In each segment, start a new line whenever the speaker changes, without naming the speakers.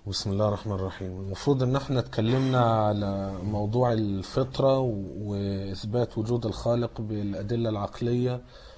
بسم الله الرحمن الرحيم المفروض ان احنا اتكلمنا على موضوع الفطرة و- واثبات وجود الخالق بالادلة العقلية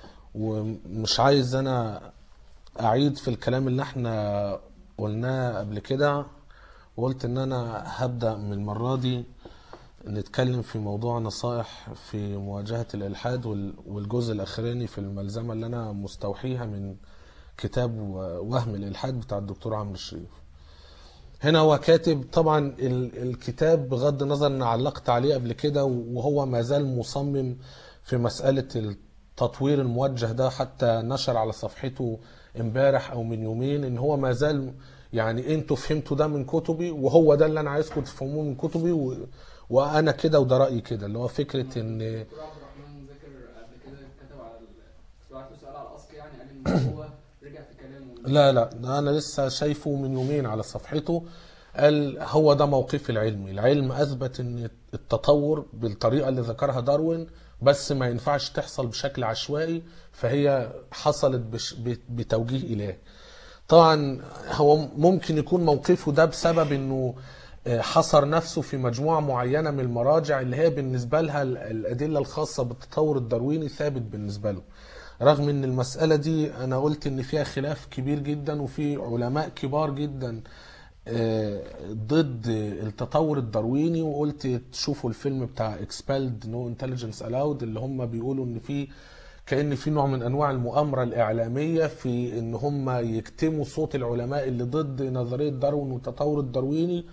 ومش عايز انا اعيد في الكلام اللي احنا قلناه قبل كده وقلت ان انا هبدأ من المرة دي نتكلم في موضوع نصائح في مواجهة الإلحاد وال- والجزء الأخراني في الملزمة اللي أنا مستوحيها من كتاب وهم الإلحاد بتاع الدكتور عمرو الشريف هنا هو كاتب طبعا ال- الكتاب بغض النظر ان علقت عليه قبل كده وهو ما زال مصمم في مسألة التطوير الموجه ده حتى نشر على صفحته امبارح او من يومين ان هو ما زال يعني انتوا فهمتوا ده من كتبي وهو ده اللي انا عايزكم تفهموه من كتبي و... وانا كده وده رايي كده اللي هو فكره ان
دكتور عبد الرحمن ذاكر قبل كده كتب على ال- بعت له سؤال على الاصل يعني قال ان هو رجع في كلامه
لا لا ده انا لسه شايفه من يومين على صفحته قال هو ده موقفي العلمي العلم اثبت ان التطور بالطريقه اللي ذكرها داروين بس ما ينفعش تحصل بشكل عشوائي فهي حصلت بش ب- بتوجيه الهي طبعا هو ممكن يكون موقفه ده بسبب انه آه، حصر نفسه في مجموعة معينة من المراجع اللي هي بالنسبة لها ال- الأدلة الخاصة بالتطور الدارويني ثابت بالنسبة له رغم ان المسألة دي انا قلت ان فيها خلاف كبير جدا وفي علماء كبار جدا آه، ضد التطور الدارويني وقلت تشوفوا الفيلم بتاع Expelled No Intelligence Allowed اللي هم بيقولوا ان في كأن في نوع من انواع المؤامرة الاعلامية في ان هم يكتموا صوت العلماء اللي ضد نظرية داروين والتطور الدارويني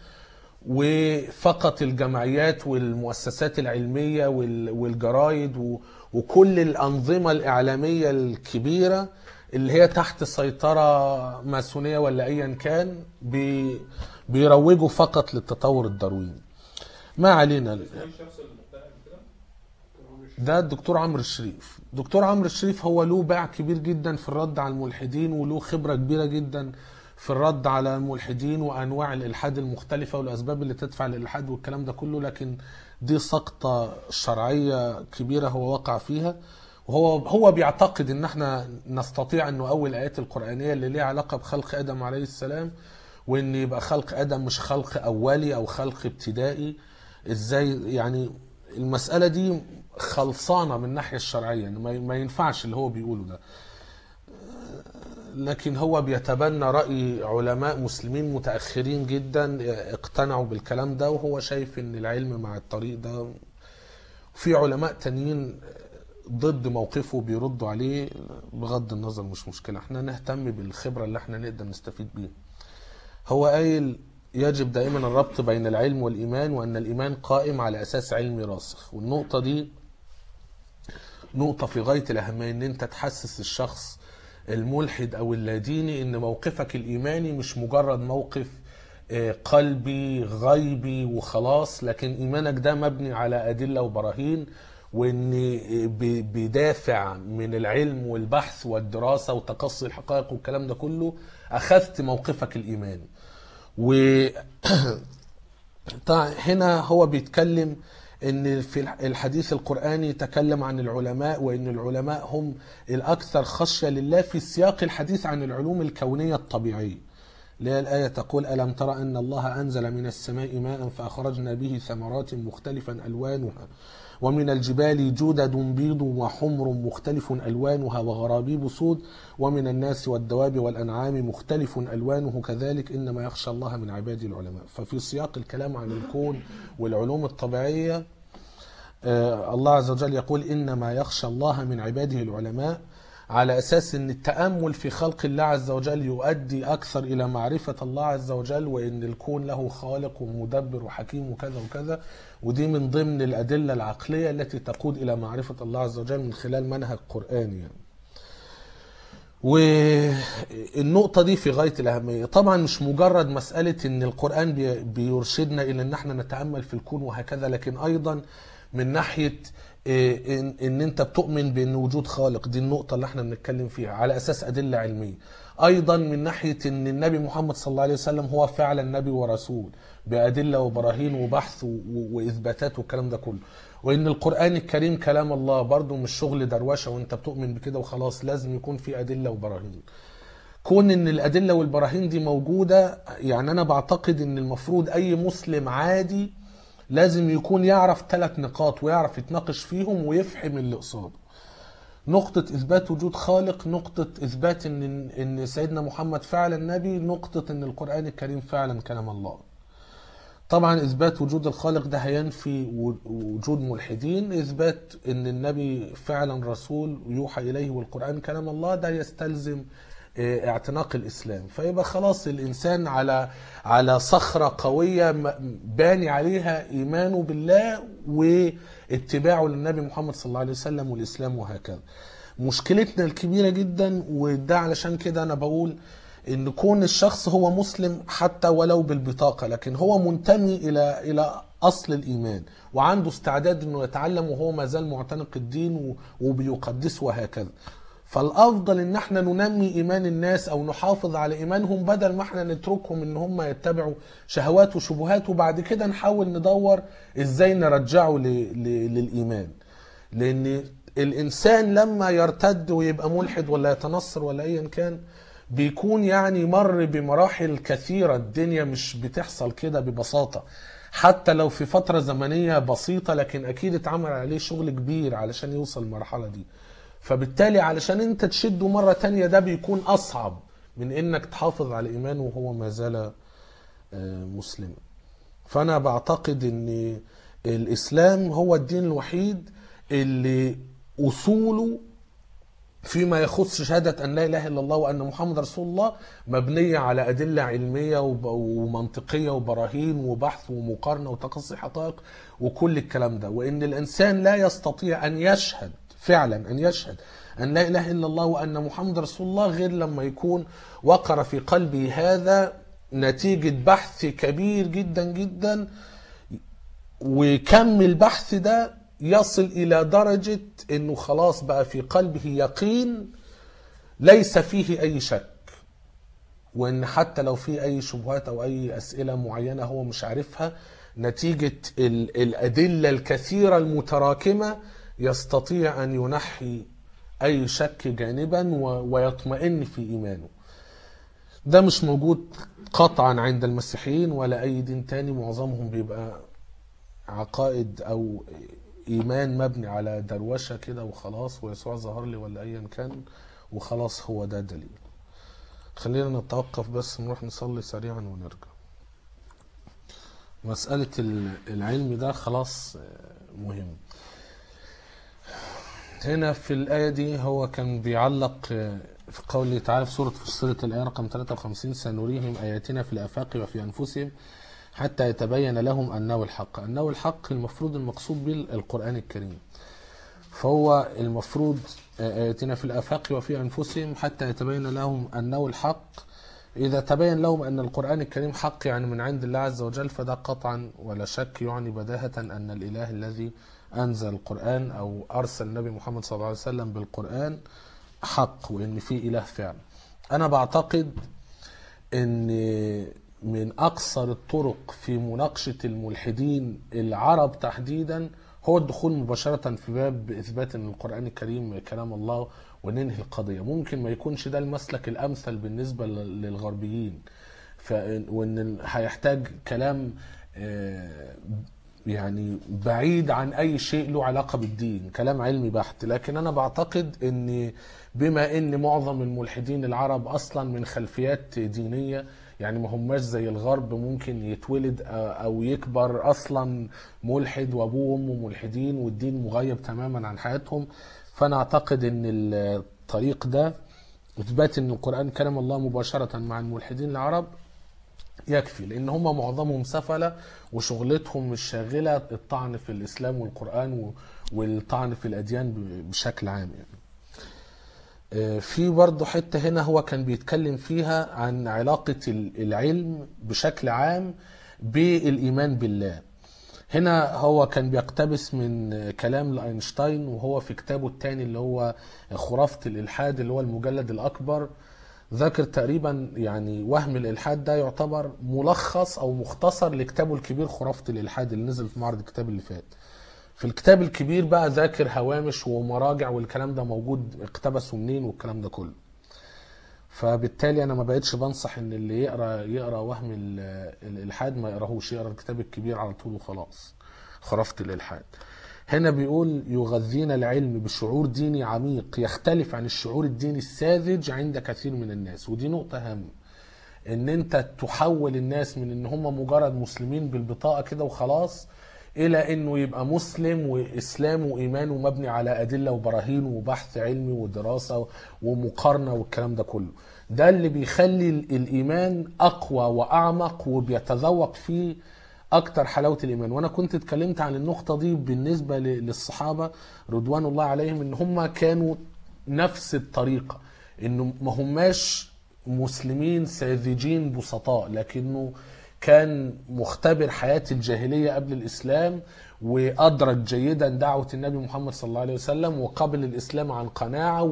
وفقط الجمعيات والمؤسسات العلمية وال- والجرايد و- وكل الأنظمة الإعلامية الكبيرة اللي هي تحت سيطرة ماسونية ولا أيا كان بي- بيروجوا فقط للتطور الدارويني ما علينا ده الدكتور عمرو الشريف دكتور عمرو الشريف هو له باع كبير جدا في الرد على الملحدين وله خبرة كبيرة جدا في الرد على الملحدين وانواع الالحاد المختلفة والاسباب اللي تدفع للالحاد والكلام ده كله لكن دي سقطة شرعية كبيرة هو وقع فيها وهو هو بيعتقد ان احنا نستطيع ان نؤول الايات القرآنية اللي ليها علاقة بخلق ادم عليه السلام وان يبقى خلق ادم مش خلق اولي او خلق ابتدائي ازاي يعني المسألة دي خلصانة من الناحية الشرعية يعني ما ما ينفعش اللي هو بيقوله ده لكن هو بيتبنى رأي علماء مسلمين متأخرين جدا اقتنعوا بالكلام ده وهو شايف ان العلم مع الطريق ده في علماء تانيين ضد موقفه بيردوا عليه بغض النظر مش مشكلة احنا نهتم بالخبرة اللي احنا نقدر نستفيد بيها هو قايل يجب دائما الربط بين العلم والإيمان وأن الإيمان قائم على أساس علمي راسخ والنقطة دي نقطة في غاية الأهمية إن أنت تحسس الشخص الملحد أو اللاديني إن موقفك الإيماني مش مجرد موقف آه، قلبي غيبي وخلاص لكن إيمانك ده مبني على أدلة وبراهين وإن ب- بدافع من العلم والبحث والدراسة وتقصي الحقائق والكلام ده كله أخذت موقفك الإيماني و طبعا هنا هو بيتكلم ان في الحديث القرآني تكلم عن العلماء وان العلماء هم الاكثر خشية لله في سياق الحديث عن العلوم الكونية الطبيعية اللي هي الآية تقول ألم ترى أن الله أنزل من السماء ماء فأخرجنا به ثمرات مختلفا ألوانها ومن الجبال جدد بيض وحمر مختلف ألوانها وغرابيب سود ومن الناس والدواب والأنعام مختلف ألوانه كذلك إنما يخشى الله من عباده العلماء ففي سياق الكلام عن الكون والعلوم الطبيعية آه، الله عز وجل يقول إنما يخشى الله من عباده العلماء على أساس أن التأمل في خلق الله عز وجل يؤدي أكثر إلى معرفة الله عز وجل وأن الكون له خالق ومدبر وحكيم وكذا وكذا ودي من ضمن الأدلة العقلية التي تقود إلى معرفة الله عز وجل من خلال منهج قرآني يعني. والنقطة دي في غاية الأهمية طبعا مش مجرد مسألة ان القرآن بي- بيرشدنا إلى ان احنا نتأمل في الكون وهكذا لكن أيضا من ناحية إيه، ان, إن انت بتؤمن بان وجود خالق دي النقطة اللي احنا بنتكلم فيها على اساس ادلة علمية ايضا من ناحية ان النبي محمد صلى الله عليه وسلم هو فعلا نبي ورسول بادلة وبراهين وبحث و- و- واثباتات والكلام ده كله وان القرآن الكريم كلام الله برضو مش شغل دروشة وانت بتؤمن بكده وخلاص لازم يكون في ادلة وبراهين كون ان الادله والبراهين دي موجوده يعني انا بعتقد ان المفروض اي مسلم عادي لازم يكون يعرف ثلاث نقاط ويعرف يتناقش فيهم ويفهم اللي قصاده نقطة إثبات وجود خالق نقطة إثبات إن إن سيدنا محمد فعلا نبي نقطة إن القرآن الكريم فعلا كلام الله طبعا إثبات وجود الخالق ده هينفي و- وجود ملحدين إثبات إن النبي فعلا رسول يوحى إليه والقرآن كلام الله ده يستلزم آه، اعتناق الإسلام فيبقى خلاص الإنسان على على صخرة قوية م- باني عليها إيمانه بالله واتباعه للنبي محمد صلى الله عليه وسلم والإسلام وهكذا مشكلتنا الكبيرة جدا وده علشان كده أنا بقول ان كون الشخص هو مسلم حتى ولو بالبطاقه لكن هو منتمي الى الى اصل الايمان وعنده استعداد انه يتعلم وهو ما زال معتنق الدين و- وبيقدسه وهكذا فالافضل ان احنا ننمي ايمان الناس او نحافظ على ايمانهم بدل ما احنا نتركهم ان هم يتبعوا شهوات وشبهات وبعد كده نحاول ندور ازاي نرجعه ل- ل- للايمان لان الانسان لما يرتد ويبقى ملحد ولا يتنصر ولا ايا كان بيكون يعني مر بمراحل كثيرة الدنيا مش بتحصل كده ببساطة حتى لو في فترة زمنية بسيطة لكن أكيد اتعمل عليه شغل كبير علشان يوصل المرحلة دي فبالتالي علشان انت تشده مرة تانية ده بيكون أصعب من انك تحافظ على إيمانه وهو ما زال آه، مسلما فأنا بعتقد ان الإسلام هو الدين الوحيد اللي أصوله فيما يخص شهادة أن لا إله إلا الله وأن محمد رسول الله مبنية على أدلة علمية وب- ومنطقية وبراهين وبحث ومقارنة وتقصي حقائق وكل الكلام ده وإن الإنسان لا يستطيع أن يشهد فعلا أن يشهد أن لا إله إلا الله وأن محمد رسول الله غير لما يكون وقر في قلبه هذا نتيجة بحث كبير جدا جدا وكم البحث ده يصل الى درجه انه خلاص بقى في قلبه يقين ليس فيه اي شك وان حتى لو في اي شبهات او اي اسئله معينه هو مش عارفها نتيجه ال- الادله الكثيره المتراكمه يستطيع ان ينحي اي شك جانبا و- ويطمئن في ايمانه ده مش موجود قطعا عند المسيحيين ولا اي دين تاني معظمهم بيبقى عقائد او ايمان مبني على دروشه كده وخلاص ويسوع ظهر لي ولا ايا كان وخلاص هو ده دليل خلينا نتوقف بس نروح نصلي سريعا ونرجع مسألة ال- العلم ده خلاص آه، مهم هنا في الآية دي هو كان بيعلق آه، في قوله تعالى في سورة فصلت الآية رقم 53 سنريهم آياتنا في الآفاق وفي أنفسهم حتى يتبين لهم أنه الحق أنه الحق المفروض المقصود به القرآن الكريم فهو المفروض آياتنا في الآفاق وفي أنفسهم حتى يتبين لهم أنه الحق إذا تبين لهم أن القرآن الكريم حق يعني من عند الله عز وجل فده قطعا ولا شك يعني بداهة أن الإله الذي أنزل القرآن أو أرسل النبي محمد صلى الله عليه وسلم بالقرآن حق وإن في إله فعلا أنا بعتقد ان من اقصر الطرق في مناقشه الملحدين العرب تحديدا هو الدخول مباشره في باب اثبات ان القران الكريم كلام الله وننهي القضيه ممكن ما يكونش ده المسلك الامثل بالنسبه لل- للغربيين ف وان هيحتاج كلام آه، يعني بعيد عن اي شيء له علاقه بالدين كلام علمي بحت لكن انا بعتقد ان بما ان معظم الملحدين العرب اصلا من خلفيات دينيه يعني ما هماش زي الغرب ممكن يتولد او يكبر اصلا ملحد وابوه وامه ملحدين والدين مغيب تماما عن حياتهم فانا اعتقد ان الطريق ده اثبات ان القران كلام الله مباشره مع الملحدين العرب يكفي لان هم معظمهم سفله وشغلتهم مش شاغله الطعن في الاسلام والقران و- والطعن في الاديان ب- بشكل عام يعني. آه، في برضه حته هنا هو كان بيتكلم فيها عن علاقه ال- العلم بشكل عام بالايمان بالله هنا هو كان بيقتبس من كلام لاينشتاين وهو في كتابه الثاني اللي هو خرافه الالحاد اللي هو المجلد الاكبر ذكر تقريبا يعني وهم الالحاد ده يعتبر ملخص او مختصر لكتابه الكبير خرافه الالحاد اللي نزل في معرض الكتاب اللي فات في الكتاب الكبير بقى ذاكر هوامش ومراجع والكلام ده موجود اقتبسه منين والكلام ده كله فبالتالي انا ما بقتش بنصح ان اللي يقرا يقرا وهم ال- الالحاد ما يقراهوش يقرا الكتاب الكبير على طول وخلاص خرافه الالحاد هنا بيقول يغذينا العلم بشعور ديني عميق يختلف عن الشعور الديني الساذج عند كثير من الناس ودي نقطه هامه ان انت تحول الناس من ان هم مجرد مسلمين بالبطاقه كده وخلاص الى انه يبقى مسلم واسلام وايمانه مبني على ادله وبراهين وبحث علمي ودراسه ومقارنه والكلام ده كله ده اللي بيخلي ال- الايمان اقوى واعمق وبيتذوق فيه اكتر حلاوه الايمان وانا كنت اتكلمت عن النقطه دي بالنسبه ل- للصحابه رضوان الله عليهم ان هم كانوا نفس الطريقه انه ما هماش مسلمين ساذجين بسطاء لكنه كان مختبر حياة الجاهلية قبل الإسلام وأدرك جيدا دعوة النبي محمد صلى الله عليه وسلم وقبل الإسلام عن قناعة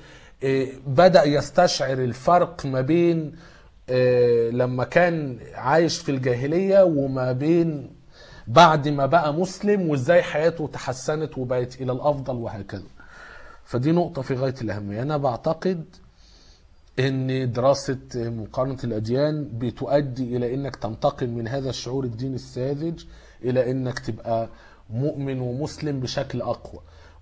وبدأ يستشعر الفرق ما بين آه، لما كان عايش في الجاهلية وما بين بعد ما بقى مسلم وازاي حياته تحسنت وبقت إلى الأفضل وهكذا فدي نقطة في غاية الأهمية أنا بعتقد ان دراسة مقارنة الاديان بتؤدي الى انك تنتقل من هذا الشعور الديني الساذج الى انك تبقى مؤمن ومسلم بشكل اقوى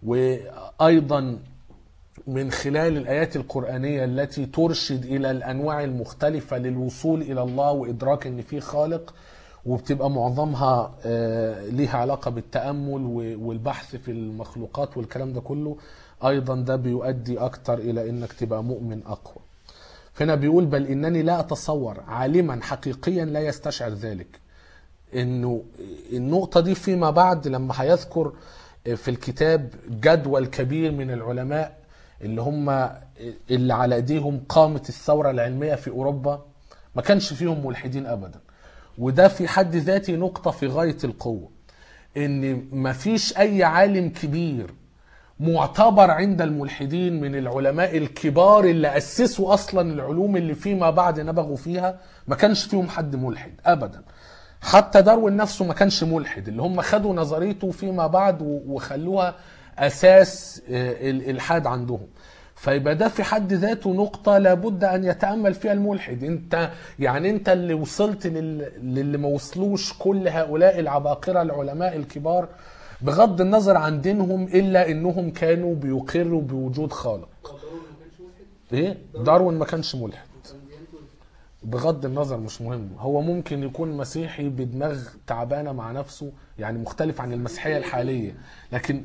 وايضا من خلال الايات القرآنية التي ترشد الى الانواع المختلفة للوصول الى الله وادراك ان في خالق وبتبقى معظمها آه، ليها علاقة بالتأمل و- والبحث في المخلوقات والكلام ده كله ايضا ده بيؤدي اكتر الى انك تبقى مؤمن اقوى فهنا بيقول بل انني لا اتصور عالما حقيقيا لا يستشعر ذلك انه النقطة دي فيما بعد لما هيذكر في الكتاب جدول كبير من العلماء اللي هم اللي على ايديهم قامت الثورة العلمية في اوروبا ما كانش فيهم ملحدين ابدا وده في حد ذاته نقطة في غاية القوة ان مفيش اي عالم كبير معتبر عند الملحدين من العلماء الكبار اللي أسسوا أصلا العلوم اللي فيما بعد نبغوا فيها ما كانش فيهم حد ملحد أبدا حتى داروين نفسه ما كانش ملحد اللي هم خدوا نظريته فيما بعد و- وخلوها أساس آه، الإلحاد عندهم فيبقى ده في حد ذاته نقطة لابد أن يتأمل فيها الملحد أنت يعني أنت اللي وصلت لل- للي ما وصلوش كل هؤلاء العباقرة العلماء الكبار بغض النظر عن دينهم الا انهم كانوا بيقروا بوجود خالق
هو داروين ما كانش ملحد
ايه داروين ما كانش ملحد
كان ديانته
بغض النظر مش مهم هو ممكن يكون مسيحي بدماغ تعبانه مع نفسه يعني مختلف عن المسيحيه الحاليه لكن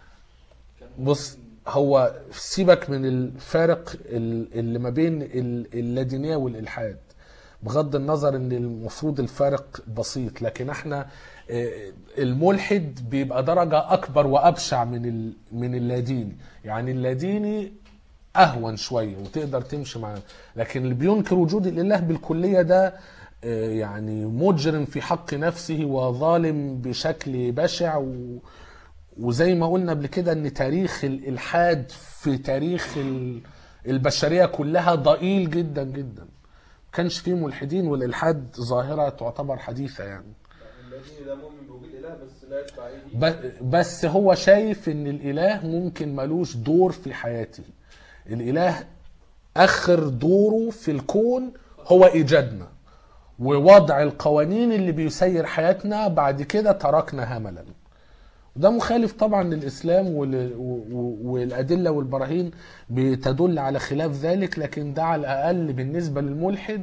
بص هو سيبك من الفارق ال- اللي ما بين ال- اللادينيه والالحاد بغض النظر ان المفروض الفارق بسيط لكن احنا آه، الملحد بيبقى درجه اكبر وابشع من ال- من اللاديني يعني اللاديني اهون شويه وتقدر تمشي معاه لكن اللي بينكر وجود الاله بالكليه ده آه، يعني مجرم في حق نفسه وظالم بشكل بشع و... وزي ما قلنا قبل كده ان تاريخ الالحاد في تاريخ ال- البشريه كلها ضئيل جدا جدا ما كانش فيه ملحدين والالحاد ظاهره تعتبر حديثه يعني
الذي ده مؤمن بوجود اله بس لا يتبع ايه دي
ب- بس هو شايف ان الاله ممكن ملوش دور في حياته الاله اخر دوره في الكون هو ايجادنا ووضع القوانين اللي بيسير حياتنا بعد كده تركنا هملا وده مخالف طبعا للاسلام وال- و- و- والادله والبراهين بتدل على خلاف ذلك لكن ده على الاقل بالنسبه للملحد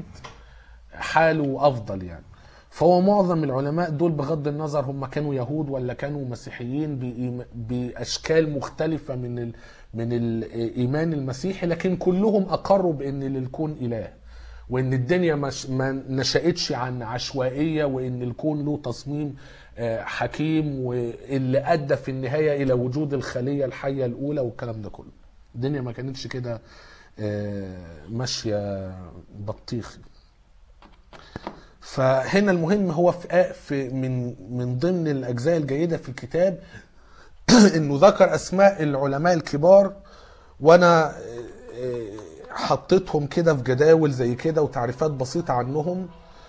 حاله افضل يعني فهو معظم العلماء دول بغض النظر هم كانوا يهود ولا كانوا مسيحيين بإيم- باشكال مختلفه من ال... من الايمان المسيحي لكن كلهم اقروا بان للكون اله وان الدنيا مش ما نشاتش عن عشوائيه وان الكون له تصميم آه، حكيم واللي ادى في النهايه الى وجود الخليه الحيه الاولى والكلام ده كله الدنيا ما كانتش كده آه، ماشيه بطيخ فهنا المهم هو في في من من ضمن الاجزاء الجيده في الكتاب انه ذكر اسماء العلماء الكبار وانا آه، آه، حطيتهم كده في جداول زي كده وتعريفات بسيطه عنهم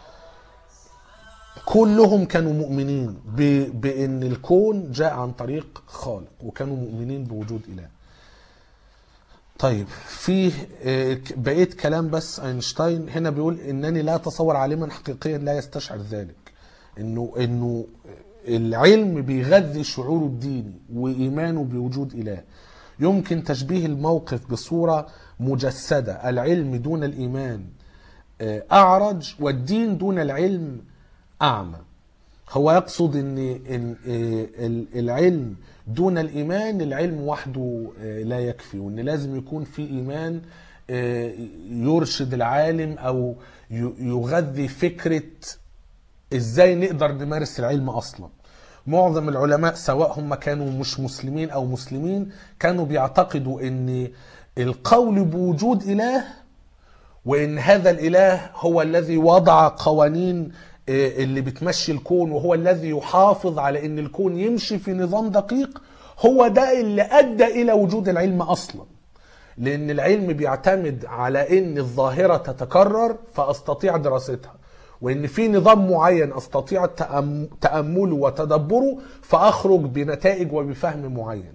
كلهم كانوا مؤمنين ب- بان الكون جاء عن طريق خالق وكانوا مؤمنين بوجود اله طيب في آه، ك- بقية كلام بس اينشتاين هنا بيقول انني لا اتصور عالما حقيقيا لا يستشعر ذلك انه انه العلم بيغذي شعوره الديني وايمانه بوجود اله يمكن تشبيه الموقف بصورة مجسدة العلم دون الايمان آه، اعرج والدين دون العلم اعمى هو يقصد ان إن آه، ال- العلم دون الايمان العلم وحده آه، لا يكفي وان لازم يكون في ايمان آه، يرشد العالم او ي- يغذي فكره ازاي نقدر نمارس العلم اصلا معظم العلماء سواء هم كانوا مش مسلمين او مسلمين كانوا بيعتقدوا ان القول بوجود اله وان هذا الاله هو الذي وضع قوانين آه، اللي بتمشي الكون وهو الذي يحافظ على ان الكون يمشي في نظام دقيق هو ده اللي ادى الى وجود العلم اصلا لان العلم بيعتمد على ان الظاهره تتكرر فاستطيع دراستها وان في نظام معين استطيع التأم- تامله وتدبره فاخرج بنتائج وبفهم معين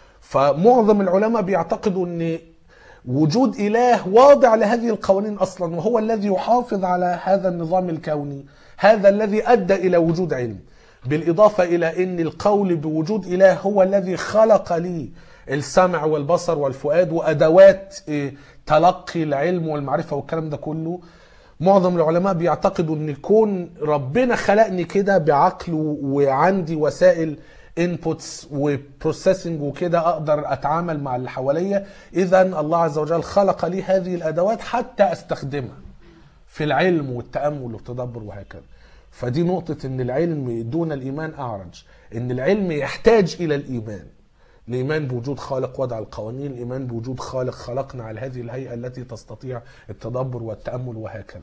فمعظم العلماء بيعتقدوا ان وجود اله واضع لهذه القوانين اصلا وهو الذي يحافظ على هذا النظام الكوني هذا الذي ادى الى وجود علم بالاضافه الى ان القول بوجود اله هو الذي خلق لي السمع والبصر والفؤاد وادوات إيه، تلقي العلم والمعرفه والكلام ده كله معظم العلماء بيعتقدوا ان الكون ربنا خلقني كده بعقله وعندي وسائل انبوتس وبروسيسنج وكده اقدر اتعامل مع اللي حواليا اذا الله عز وجل خلق لي هذه الادوات حتى استخدمها في العلم والتامل والتدبر وهكذا فدي نقطه ان العلم دون الايمان اعرج ان العلم يحتاج الى الايمان الايمان بوجود خالق وضع القوانين الايمان بوجود خالق خلقنا على هذه الهيئه التي تستطيع التدبر والتامل وهكذا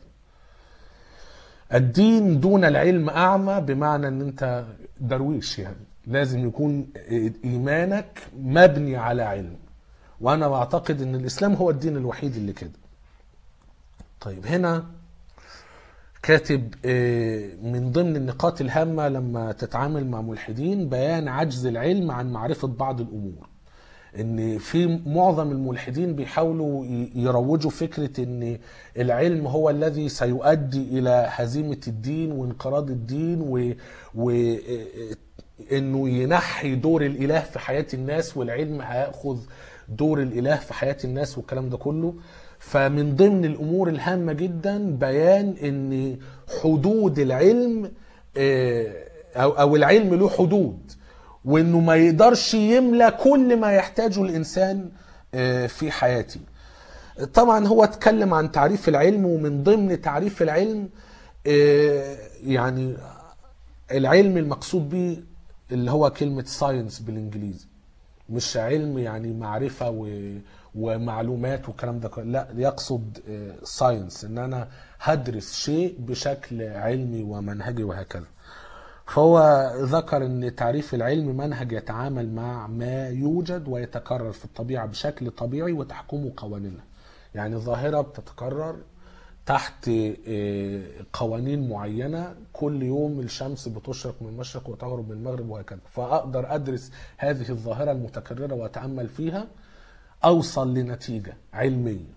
الدين دون العلم اعمى بمعنى ان انت درويش يعني لازم يكون ايمانك مبني على علم وانا بعتقد ان الاسلام هو الدين الوحيد اللي كده طيب هنا كاتب آه، من ضمن النقاط الهامة لما تتعامل مع ملحدين بيان عجز العلم عن معرفة بعض الأمور ان في معظم الملحدين بيحاولوا ي- يروجوا فكرة ان العلم هو الذي سيؤدي الى هزيمة الدين وانقراض الدين و, و... انه ينحي دور الاله في حياة الناس والعلم هياخذ دور الاله في حياة الناس والكلام ده كله فمن ضمن الامور الهامة جدا بيان ان حدود العلم آه، او او العلم له حدود وانه ما يقدرش يملى كل ما يحتاجه الانسان آه، في حياته طبعا هو اتكلم عن تعريف العلم ومن ضمن تعريف العلم آه، يعني العلم المقصود به اللي هو كلمة ساينس بالانجليزي مش علم يعني معرفة و... ومعلومات والكلام ده كله. لا يقصد ساينس ان انا هدرس شيء بشكل علمي ومنهجي وهكذا فهو ذكر ان تعريف العلم منهج يتعامل مع ما يوجد ويتكرر في الطبيعة بشكل طبيعي وتحكمه قوانينها يعني ظاهرة بتتكرر تحت آه، قوانين معينة كل يوم الشمس بتشرق من المشرق وتغرب من المغرب وهكذا فأقدر أدرس هذه الظاهرة المتكررة وأتأمل فيها أوصل لنتيجة علمية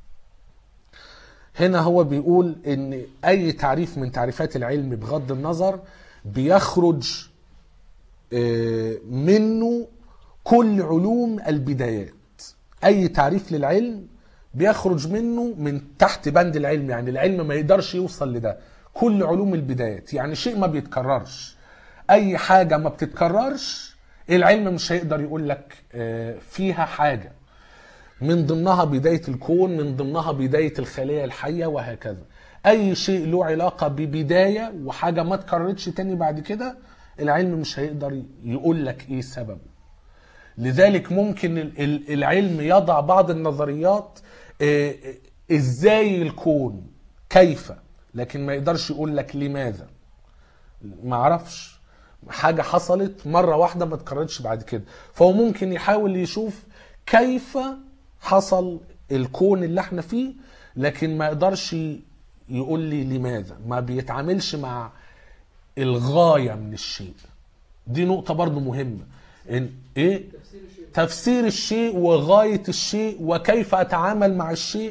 هنا هو بيقول ان اي تعريف من تعريفات العلم بغض النظر بيخرج آه، منه كل علوم البدايات اي تعريف للعلم بيخرج منه من تحت بند العلم يعني العلم ما يقدرش يوصل لده كل علوم البدايات يعني شيء ما بيتكررش اي حاجه ما بتتكررش العلم مش هيقدر يقول لك آه، فيها حاجه من ضمنها بداية الكون من ضمنها بداية الخلية الحية وهكذا أي شيء له علاقة ببداية وحاجة ما تكررتش تاني بعد كده العلم مش هيقدر يقول لك إيه سببه لذلك ممكن ال- ال- العلم يضع بعض النظريات آه، آه، ازاي الكون كيف لكن ما يقدرش يقول لك لماذا ما اعرفش حاجه حصلت مره واحده ما اتكررتش بعد كده فهو ممكن يحاول يشوف كيف حصل الكون اللي احنا فيه لكن ما يقدرش يقول لي لماذا ما بيتعاملش مع الغايه من الشيء دي نقطه برضو مهمه إن ايه
تفسير الشيء
تفسير الشيء وغاية الشيء وكيف أتعامل مع الشيء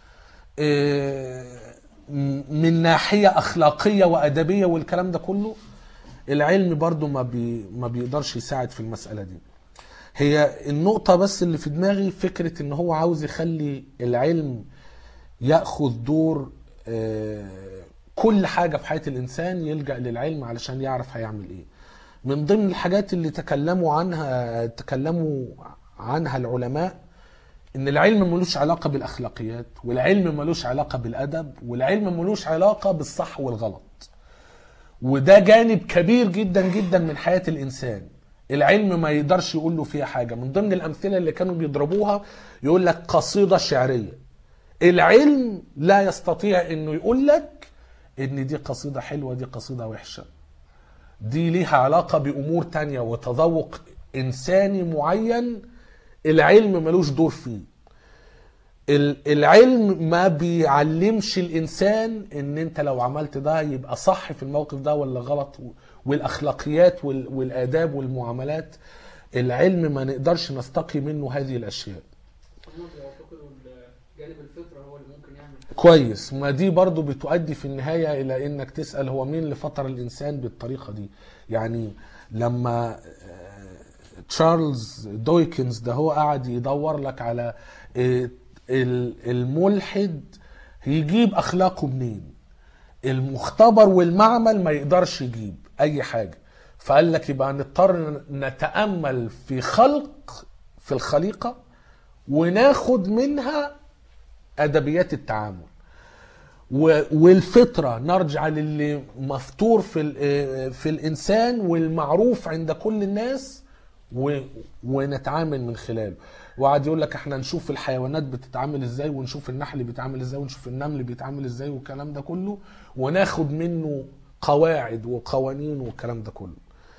آه، من ناحية أخلاقية وأدبية والكلام ده كله العلم برضو ما, بي ما بيقدرش يساعد في المسألة دي هي النقطة بس اللي في دماغي فكرة ان هو عاوز يخلي العلم يأخذ دور آه، كل حاجة في حياة الإنسان يلجأ للعلم علشان يعرف هيعمل إيه من ضمن الحاجات اللي تكلموا عنها تكلموا عنها العلماء ان العلم ملوش علاقة بالاخلاقيات والعلم ملوش علاقة بالادب والعلم ملوش علاقة بالصح والغلط وده جانب كبير جدا جدا من حياة الانسان العلم ما يقدرش يقول له فيها حاجة من ضمن الامثلة اللي كانوا بيضربوها يقول لك قصيدة شعرية العلم لا يستطيع انه يقول لك ان دي قصيدة حلوة دي قصيدة وحشة دي ليها علاقة بأمور تانية وتذوق إنساني معين العلم ملوش دور فيه ال- العلم ما بيعلمش الإنسان إن أنت لو عملت ده يبقى صح في الموقف ده ولا غلط والأخلاقيات وال- والآداب والمعاملات العلم ما نقدرش نستقي منه هذه الأشياء
هم بيعتقدوا ال- جانب الفطره هو اللي ممكن يعمل حاجة.
كويس ما دي برضو بتؤدي في النهاية إلى إنك تسأل هو مين اللي فطر الإنسان بالطريقة دي يعني لما آه، تشارلز دويكنز ده هو قاعد يدور لك على آه، ال- الملحد يجيب أخلاقه منين المختبر والمعمل ما يقدرش يجيب أي حاجة فقال لك يبقى نضطر نتأمل في خلق في الخليقة وناخد منها ادبيات التعامل و- والفطره نرجع للي مفطور في ال- في الانسان والمعروف عند كل الناس و- ونتعامل من خلاله وقعد يقول لك احنا نشوف الحيوانات بتتعامل ازاي ونشوف النحل بيتعامل ازاي ونشوف النمل بيتعامل ازاي والكلام ده كله وناخد منه قواعد وقوانين والكلام ده كله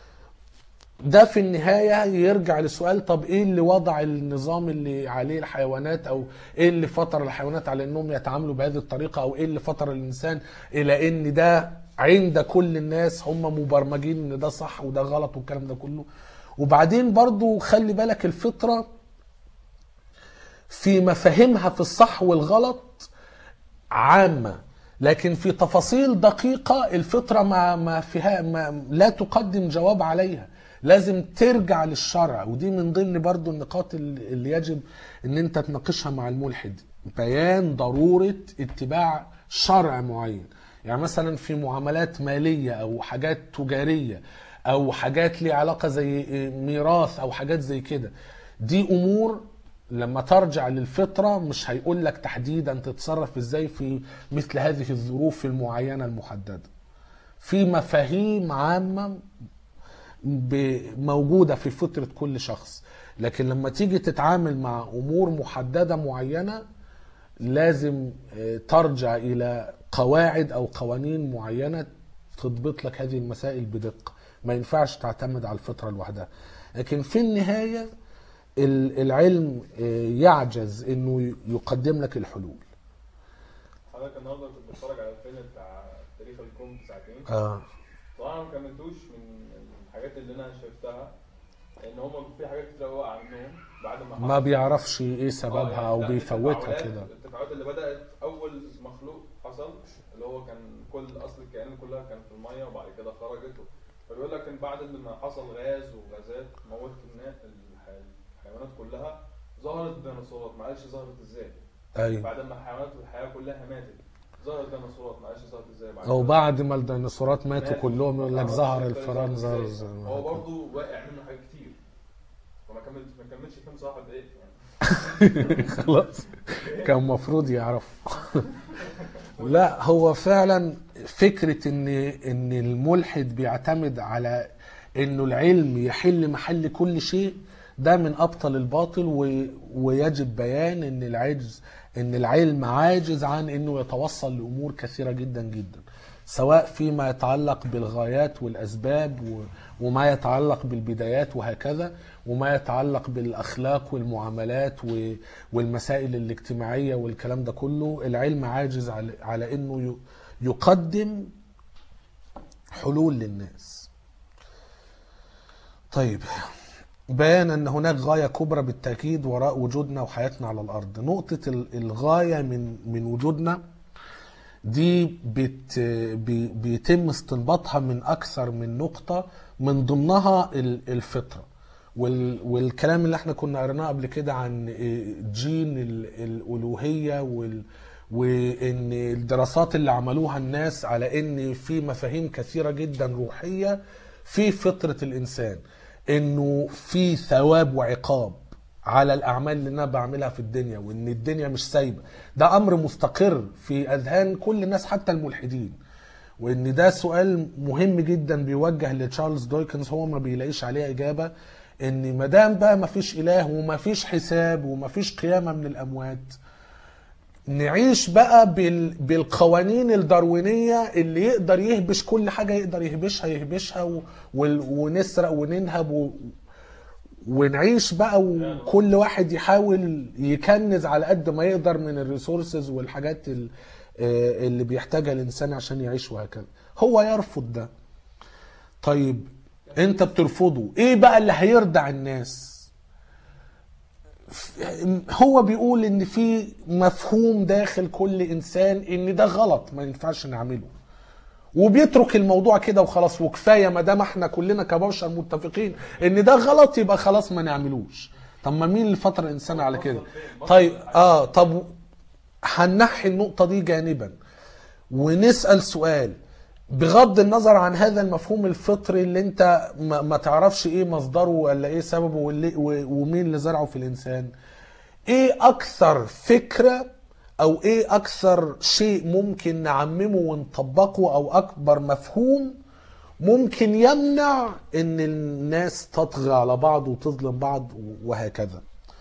ده في النهاية يرجع لسؤال طب ايه اللي وضع النظام اللي عليه الحيوانات او ايه اللي فطر الحيوانات على انهم يتعاملوا بهذه الطريقة او ايه اللي فطر الانسان الى ان ده عند كل الناس هم مبرمجين ان ده صح وده غلط والكلام ده كله وبعدين برضو خلي بالك الفطرة في مفاهيمها في الصح والغلط عامة لكن في تفاصيل دقيقة الفطرة ما ما فيها ما لا تقدم جواب عليها لازم ترجع للشرع ودي من ضمن برضو النقاط اللي اللي يجب ان انت تناقشها مع الملحد بيان ضرورة اتباع شرع معين يعني مثلا في معاملات مالية او حاجات تجارية او حاجات ليها علاقة زي ميراث او حاجات زي كده دي امور لما ترجع للفطرة مش هيقول لك تحديدا تتصرف ازاي في مثل هذه الظروف المعينة المحددة في مفاهيم عامة ب- موجودة في فطرة كل شخص لكن لما تيجي تتعامل مع أمور محددة معينة لازم آه، ترجع إلى قواعد أو قوانين معينة تضبط لك هذه المسائل بدقة ما ينفعش تعتمد على الفطرة لوحدها لكن في النهاية ال- العلم آه، يعجز انه يقدم لك الحلول
حضرتك النهارده كنت بتفرج على الفيلم بتاع تاريخ الكون في ساعتين
آه.
طبعا ما كملتوش من الحاجات اللي انا شفتها ان هم في حاجات كتير قوي عنهم بعد ما
ما بيعرفش ايه سببها
آه،
او
لا،
بيفوتها
التفاعلات-
كده
التفاعلات اللي بدات اول مخلوق حصل اللي هو كان كل اصل الكائنات كلها كان في الميه وبعد كده خرجت فبيقول لك ان بعد ما حصل غاز وغازات موت النا- الح- الحيوانات كلها ظهرت الديناصورات معلش ظهرت ازاي
ايوه
بعد ما الحيوانات والحياه كلها ماتت ظهرت الديناصورات معلش ظهرت ازاي بعد
او
كده؟
بعد ما الديناصورات ماتوا
مات.
كلهم يقول لك
معرفش
ظهر
ازاي
الفئران
ظهر
ظهر
ازاي.
زي-
هو برضه واقع منه حاجات كتير فما كملت ما كملش فيلم صح قد ايه يعني
خلاص كان المفروض يعرف لا هو فعلا فكرة ان ان الملحد بيعتمد على انه العلم يحل محل كل شيء ده من ابطل الباطل و... ويجب بيان ان العجز ان العلم عاجز عن انه يتوصل لامور كثيرة جدا جدا سواء فيما يتعلق بالغايات والاسباب و... وما يتعلق بالبدايات وهكذا وما يتعلق بالاخلاق والمعاملات و... والمسائل الاجتماعيه والكلام ده كله العلم عاجز على, على انه ي... يقدم حلول للناس طيب بيان ان هناك غايه كبرى بالتاكيد وراء وجودنا وحياتنا على الارض نقطه ال- الغايه من من وجودنا دي بت بي- بيتم استنباطها من اكثر من نقطه من ضمنها ال- الفطره وال- والكلام اللي احنا كنا قريناه قبل كده عن إيه، جين ال- الالوهيه وال وان الدراسات اللي عملوها الناس على ان في مفاهيم كثيره جدا روحيه في فطره الانسان انه في ثواب وعقاب على الاعمال اللي انا بعملها في الدنيا وان الدنيا مش سايبه ده امر مستقر في اذهان كل الناس حتى الملحدين وان ده سؤال مهم جدا بيوجه لتشارلز دويكنز هو ما بيلاقيش عليه اجابه ان ما دام بقى ما فيش اله وما فيش حساب وما فيش قيامه من الاموات نعيش بقى بال... بالقوانين الداروينية اللي يقدر يهبش كل حاجة يقدر يهبشها يهبشها و... وال- ونسرق وننهب و... ونعيش بقى وكل واحد يحاول يكنز على قد ما يقدر من الريسورسز والحاجات ال- آه، اللي بيحتاجها الإنسان عشان يعيش وهكذا هو يرفض ده طيب انت بترفضه ايه بقى اللي هيرضع الناس هو بيقول ان في مفهوم داخل كل انسان ان ده غلط ما ينفعش نعمله وبيترك الموضوع كده وخلاص وكفايه ما دام احنا كلنا كبشر متفقين ان ده غلط يبقى خلاص ما نعملوش طب ما مين اللي فطر الانسان على كده طيب اه طب هنحي النقطه دي جانبا ونسال سؤال بغض النظر عن هذا المفهوم الفطري اللي انت ما, ما تعرفش ايه مصدره ولا ايه سببه واللي و- ومين اللي زرعه في الانسان ايه اكثر فكره او ايه اكثر شيء ممكن نعممه ونطبقه او اكبر مفهوم ممكن يمنع ان الناس تطغى على بعض وتظلم بعض وهكذا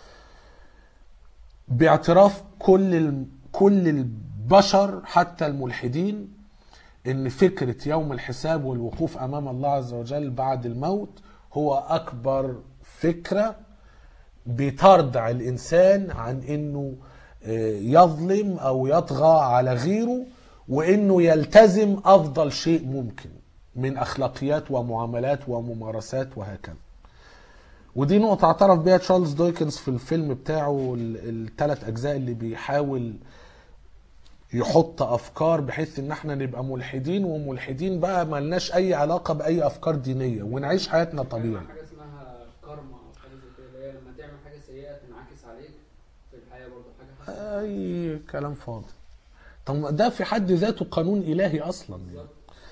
باعتراف كل ال- كل البشر حتى الملحدين ان فكره يوم الحساب والوقوف امام الله عز وجل بعد الموت هو اكبر فكره بتردع الانسان عن انه آه، يظلم او يطغى على غيره وانه يلتزم افضل شيء ممكن من اخلاقيات ومعاملات وممارسات وهكذا ودي نقطة اعترف بيها تشارلز دويكنز في الفيلم بتاعه الثلاث أجزاء اللي بيحاول يحط أفكار بحيث إن احنا نبقى ملحدين وملحدين بقى ملناش أي علاقة بأي أفكار دينية ونعيش حياتنا طبيعي
حاجه اسمها كارما او حاجه زي كده اللي هي لما تعمل حاجه سيئه تنعكس عليك في الحياه برضه حاجه حسنه
أي كلام فاضي طب ما ده في حد ذاته قانون إلهي أصلا يعني.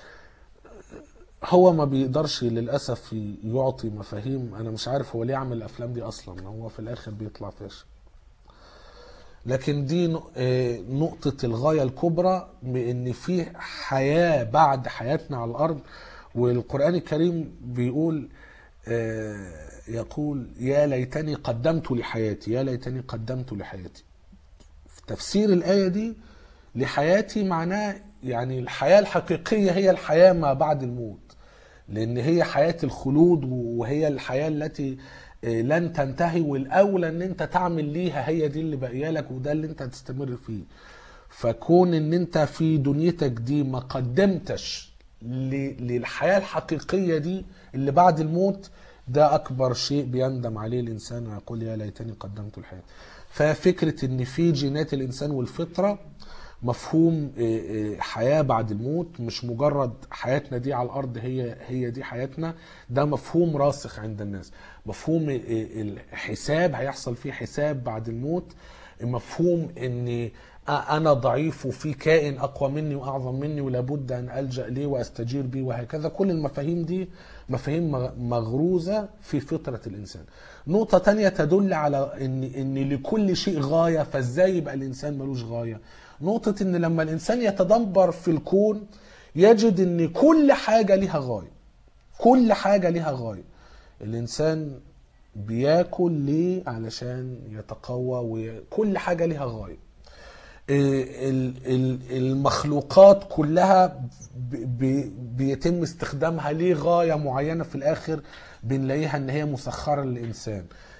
هو ما بيقدرش للأسف يعطي مفاهيم أنا مش عارف هو ليه عمل الأفلام دي أصلا هو في الآخر بيطلع فاشل لكن دي ن- آه، نقطة الغاية الكبرى بأن في حياة بعد حياتنا على الأرض والقرآن الكريم بيقول آه، يقول يا ليتني قدمت لحياتي يا ليتني قدمت لحياتي في تفسير الآية دي لحياتي معناه يعني الحياة الحقيقية هي الحياة ما بعد الموت لأن هي حياة الخلود وهي الحياة التي آه، لن تنتهي والأولى أن أنت تعمل ليها هي دي اللي باقيه لك وده اللي أنت هتستمر فيه فكون أن أنت في دنيتك دي ما قدمتش ل- للحياة الحقيقية دي اللي بعد الموت ده أكبر شيء بيندم عليه الإنسان ويقول يا ليتني قدمت الحياة ففكرة أن في جينات الإنسان والفطرة مفهوم آه، آه، حياة بعد الموت مش مجرد حياتنا دي على الأرض هي هي دي حياتنا ده مفهوم راسخ عند الناس مفهوم آه، الحساب هيحصل فيه حساب بعد الموت مفهوم ان انا ضعيف وفي كائن اقوى مني واعظم مني ولابد ان الجا ليه واستجير بيه وهكذا كل المفاهيم دي مفاهيم مغ- مغروزه في فطره الانسان نقطه تانية تدل على ان ان لكل شيء غايه فازاي يبقى الانسان ملوش غايه نقطه ان لما الانسان يتدبر في الكون يجد ان كل حاجه ليها غايه كل حاجه ليها غايه الانسان بياكل ليه علشان يتقوى وكل حاجه ليها غايه ال- ال- المخلوقات كلها ب- ب- بيتم استخدامها ليه غاية معينة في الآخر بنلاقيها إن هي مسخرة للإنسان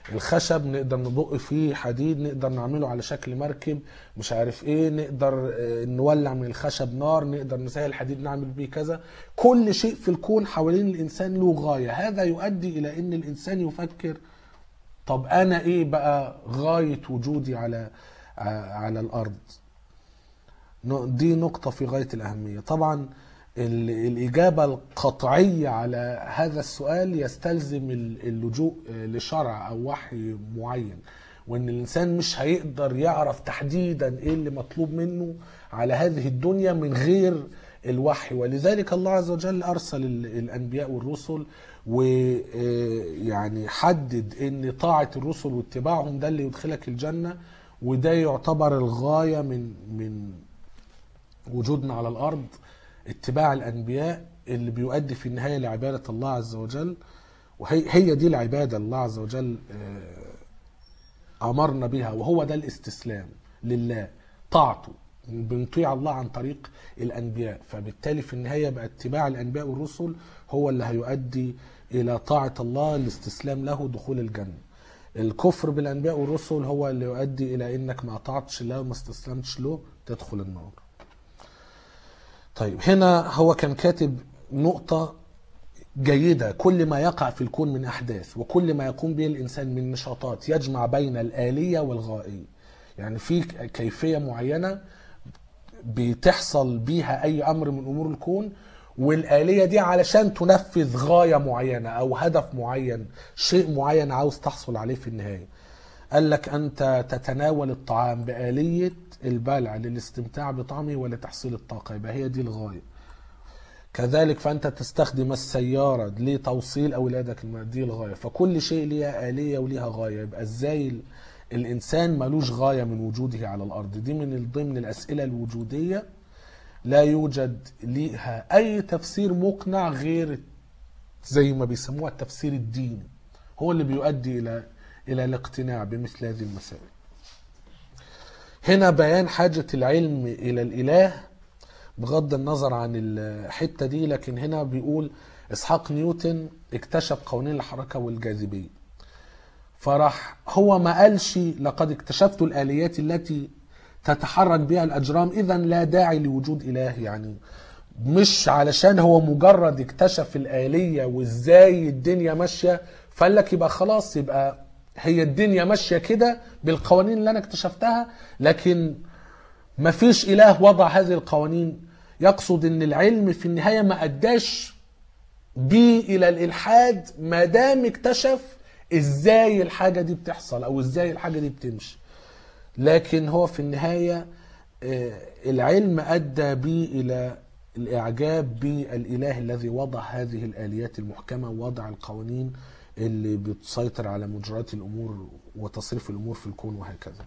الخشب نقدر ندق فيه حديد نقدر نعمله على شكل مركب مش عارف ايه نقدر آه، نولع من الخشب نار نقدر نسهل الحديد نعمل بيه كذا كل شيء في الكون حوالين الانسان له غايه هذا يؤدي الى ان الانسان يفكر طب انا ايه بقى غايه وجودي على ع- على الارض ن- دي نقطه في غايه الاهميه طبعا ال- الاجابه القطعيه على هذا السؤال يستلزم ال- اللجوء آه، لشرع او وحي معين وان الانسان مش هيقدر يعرف تحديدا ايه اللي مطلوب منه على هذه الدنيا من غير الوحي ولذلك الله عز وجل ارسل ال- الانبياء والرسل ويعني حدد ان طاعه الرسل واتباعهم ده اللي يدخلك الجنه وده يعتبر الغايه من من وجودنا على الارض اتباع الانبياء اللي بيؤدي في النهايه لعباده الله عز وجل وهي هي دي العباده الله عز وجل آه، امرنا بها وهو ده الاستسلام لله طاعته بنطيع الله عن طريق الانبياء فبالتالي في النهايه بقى اتباع الانبياء والرسل هو اللي هيؤدي الى طاعه الله الاستسلام له دخول الجنه الكفر بالانبياء والرسل هو اللي يؤدي الى انك ما اطعتش الله وما استسلمتش له تدخل النار طيب هنا هو كان كاتب نقطة جيدة كل ما يقع في الكون من أحداث وكل ما يقوم به الإنسان من نشاطات يجمع بين الآلية والغائية يعني في كيفية معينة بتحصل بيها أي أمر من أمور الكون والآلية دي علشان تنفذ غاية معينة أو هدف معين شيء معين عاوز تحصل عليه في النهاية قال لك أنت تتناول الطعام بآلية البلع للاستمتاع بطعمه ولتحصيل الطاقة يبقى هي دي الغاية كذلك فأنت تستخدم السيارة لتوصيل أولادك الماء دي الغاية فكل شيء ليها آلية وليها غاية يبقى إزاي ال- الإنسان ملوش غاية من وجوده على الأرض دي من ضمن الأسئلة الوجودية لا يوجد ليها أي تفسير مقنع غير زي ما بيسموها التفسير الديني هو اللي بيؤدي إلى إلى الاقتناع بمثل هذه المسائل هنا بيان حاجة العلم إلى الإله بغض النظر عن الحتة دي لكن هنا بيقول إسحاق نيوتن اكتشف قوانين الحركة والجاذبية فراح هو ما قالش لقد اكتشفت الآليات التي تتحرك بها الأجرام إذا لا داعي لوجود إله يعني مش علشان هو مجرد اكتشف الآلية وإزاي الدنيا ماشية فقال لك يبقى خلاص يبقى هي الدنيا ماشية كده بالقوانين اللي أنا اكتشفتها لكن ما فيش إله وضع هذه القوانين يقصد ان العلم في النهاية ما أداش بيه إلى الإلحاد ما دام اكتشف إزاي الحاجة دي بتحصل أو إزاي الحاجة دي بتمشي لكن هو في النهاية آه، العلم أدى بيه إلى الإعجاب بالإله الذي وضع هذه الآليات المحكمة ووضع القوانين اللي بتسيطر على مجريات الأمور وتصريف الأمور في الكون وهكذا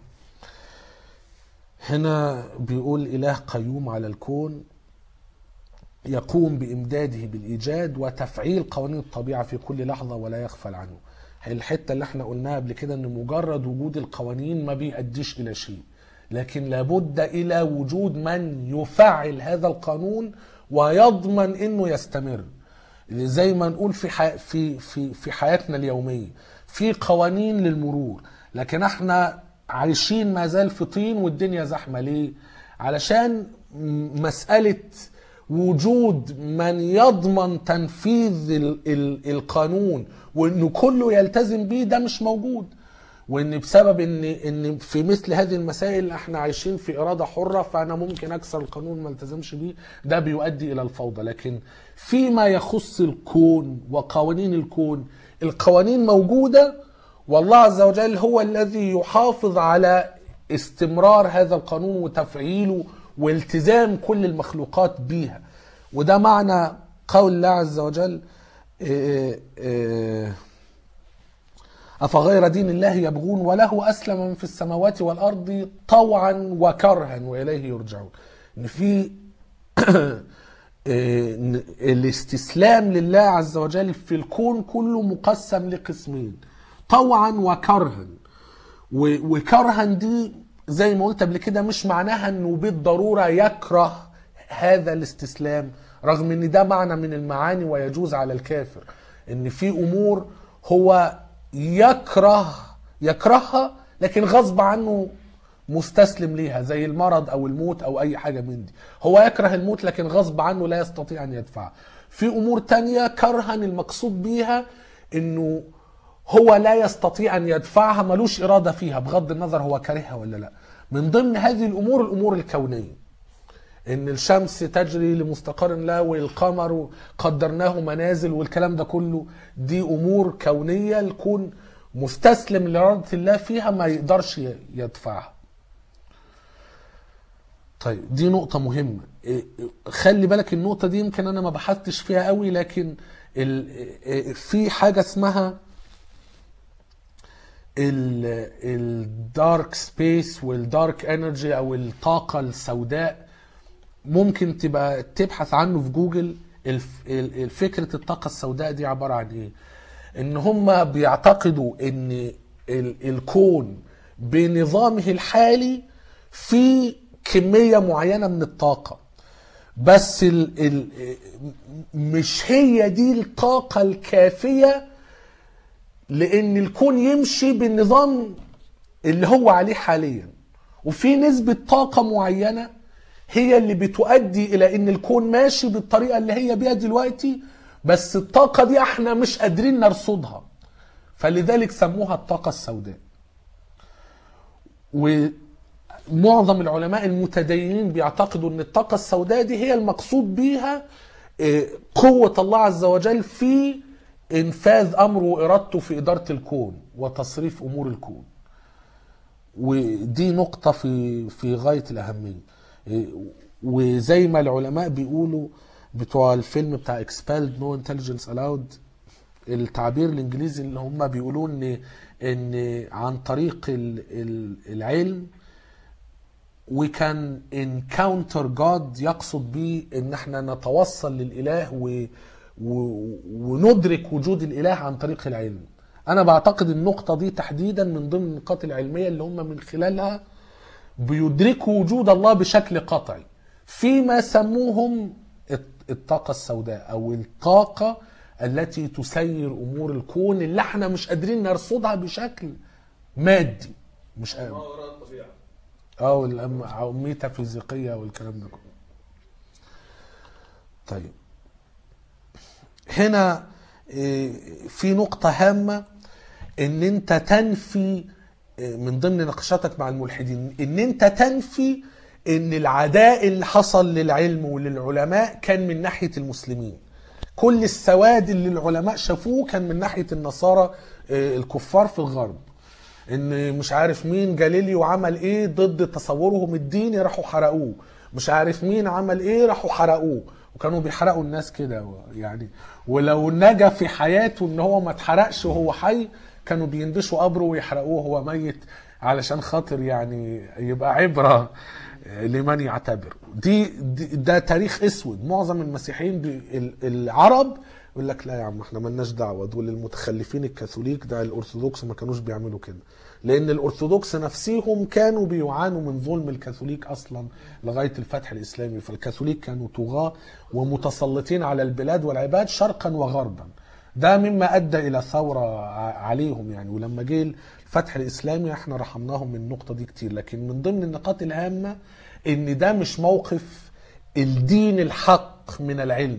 هنا بيقول إله قيوم على الكون يقوم بإمداده بالإيجاد وتفعيل قوانين الطبيعة في كل لحظة ولا يغفل عنه الحتة اللي احنا قلناها قبل كده ان مجرد وجود القوانين ما بيأديش إلى شيء لكن لابد إلى وجود من يفعل هذا القانون ويضمن انه يستمر زي ما نقول في حي... في في في حياتنا اليوميه في قوانين للمرور لكن احنا عايشين ما زال في طين والدنيا زحمه ليه علشان م- مساله وجود من يضمن تنفيذ ال... ال... القانون وانه كله يلتزم بيه ده مش موجود وان بسبب ان ان في مثل هذه المسائل احنا عايشين في اراده حره فانا ممكن اكسر القانون ما التزمش بيه ده بيؤدي الى الفوضى لكن فيما يخص الكون وقوانين الكون القوانين موجوده والله عز وجل هو الذي يحافظ على استمرار هذا القانون وتفعيله والتزام كل المخلوقات بيها وده معنى قول الله عز وجل إيه إيه أفغير دين الله يبغون وله أسلم من في السماوات والأرض طوعا وكرها وإليه يرجعون إن في إن الاستسلام لله عز وجل في الكون كله مقسم لقسمين طوعا وكرها و- وكرها دي زي ما قلت قبل كده مش معناها انه بالضروره يكره هذا الاستسلام رغم ان ده معنى من المعاني ويجوز على الكافر ان في امور هو يكره يكرهها لكن غصب عنه مستسلم ليها زي المرض او الموت او اي حاجه من دي هو يكره الموت لكن غصب عنه لا يستطيع ان يدفعها في امور تانية كرها المقصود بيها انه هو لا يستطيع ان يدفعها ملوش اراده فيها بغض النظر هو كارهها ولا لا من ضمن هذه الامور الامور الكونيه ان الشمس تجري لمستقر لها والقمر قدرناه منازل والكلام ده كله دي امور كونيه الكون مستسلم لاراده الله فيها ما يقدرش ي- يدفعها طيب دي نقطة مهمة إيه، خلي بالك النقطة دي يمكن أنا ما بحثتش فيها قوي لكن ال- إيه، في حاجة اسمها الدارك سبيس والدارك انرجي او الطاقة السوداء ممكن تبقى تبحث عنه في جوجل الف- ال- ال- فكرة الطاقة السوداء دي عبارة عن ايه ان هم بيعتقدوا ان ال- الكون بنظامه الحالي في كمية معينة من الطاقة بس ال ال مش هي دي الطاقة الكافية لان الكون يمشي بالنظام اللي هو عليه حاليا وفي نسبة طاقة معينة هي اللي بتؤدي الى ان الكون ماشي بالطريقة اللي هي بيها دلوقتي بس الطاقة دي احنا مش قادرين نرصدها فلذلك سموها الطاقة السوداء ومعظم العلماء المتدينين بيعتقدوا ان الطاقة السوداء دي هي المقصود بيها آه، قوة الله عز وجل في انفاذ امره وارادته في ادارة الكون وتصريف امور الكون ودي نقطة في في غاية الأهمية إيه، وزي ما العلماء بيقولوا بتوع الفيلم بتاع Expelled No Intelligence Allowed التعبير الإنجليزي اللي هم بيقولوا إن إن عن طريق ال- ال- العلم we can encounter God يقصد بيه ان احنا نتوصل للاله و... و... وندرك وجود الاله عن طريق العلم انا بعتقد النقطه دي تحديدا من ضمن النقاط العلميه اللي هم من خلالها بيدركوا وجود الله بشكل قطعي فيما سموهم الط- الطاقه السوداء او الطاقه التي تسير امور الكون اللي احنا مش قادرين نرصدها بشكل مادي مش
ما وراء الطبيعه
او الأم- أو ميتافيزيقيه والكلام ده كله طيب هنا إيه، في نقطة هامة ان انت تنفي إيه، من ضمن نقاشاتك مع الملحدين ان انت تنفي ان العداء اللي حصل للعلم وللعلماء كان من ناحية المسلمين كل السواد اللي العلماء شافوه كان من ناحية النصارى إيه، الكفار في الغرب ان مش عارف مين جاليليو عمل ايه ضد تصورهم الديني راحوا حرقوه مش عارف مين عمل ايه راحوا حرقوه وكانوا بيحرقوا الناس كده و- يعني ولو نجا في حياته ان هو ما اتحرقش وهو حي كانوا بيندشوا قبره ويحرقوه وهو ميت علشان خاطر يعني يبقى عبره لمن يعتبر دي, دي ده تاريخ اسود معظم المسيحيين بي ال- العرب يقول لك لا يا عم احنا ملناش دعوه دول المتخلفين الكاثوليك ده الارثوذكس ما كانوش بيعملوا كده لان الارثوذكس نفسهم كانوا بيعانوا من ظلم الكاثوليك اصلا لغايه الفتح الاسلامي فالكاثوليك كانوا طغاه ومتسلطين على البلاد والعباد شرقا وغربا ده مما ادى الى ثوره ع- عليهم يعني ولما جه الفتح الاسلامي احنا رحمناهم من النقطه دي كتير لكن من ضمن النقاط الهامه ان ده مش موقف الدين الحق من العلم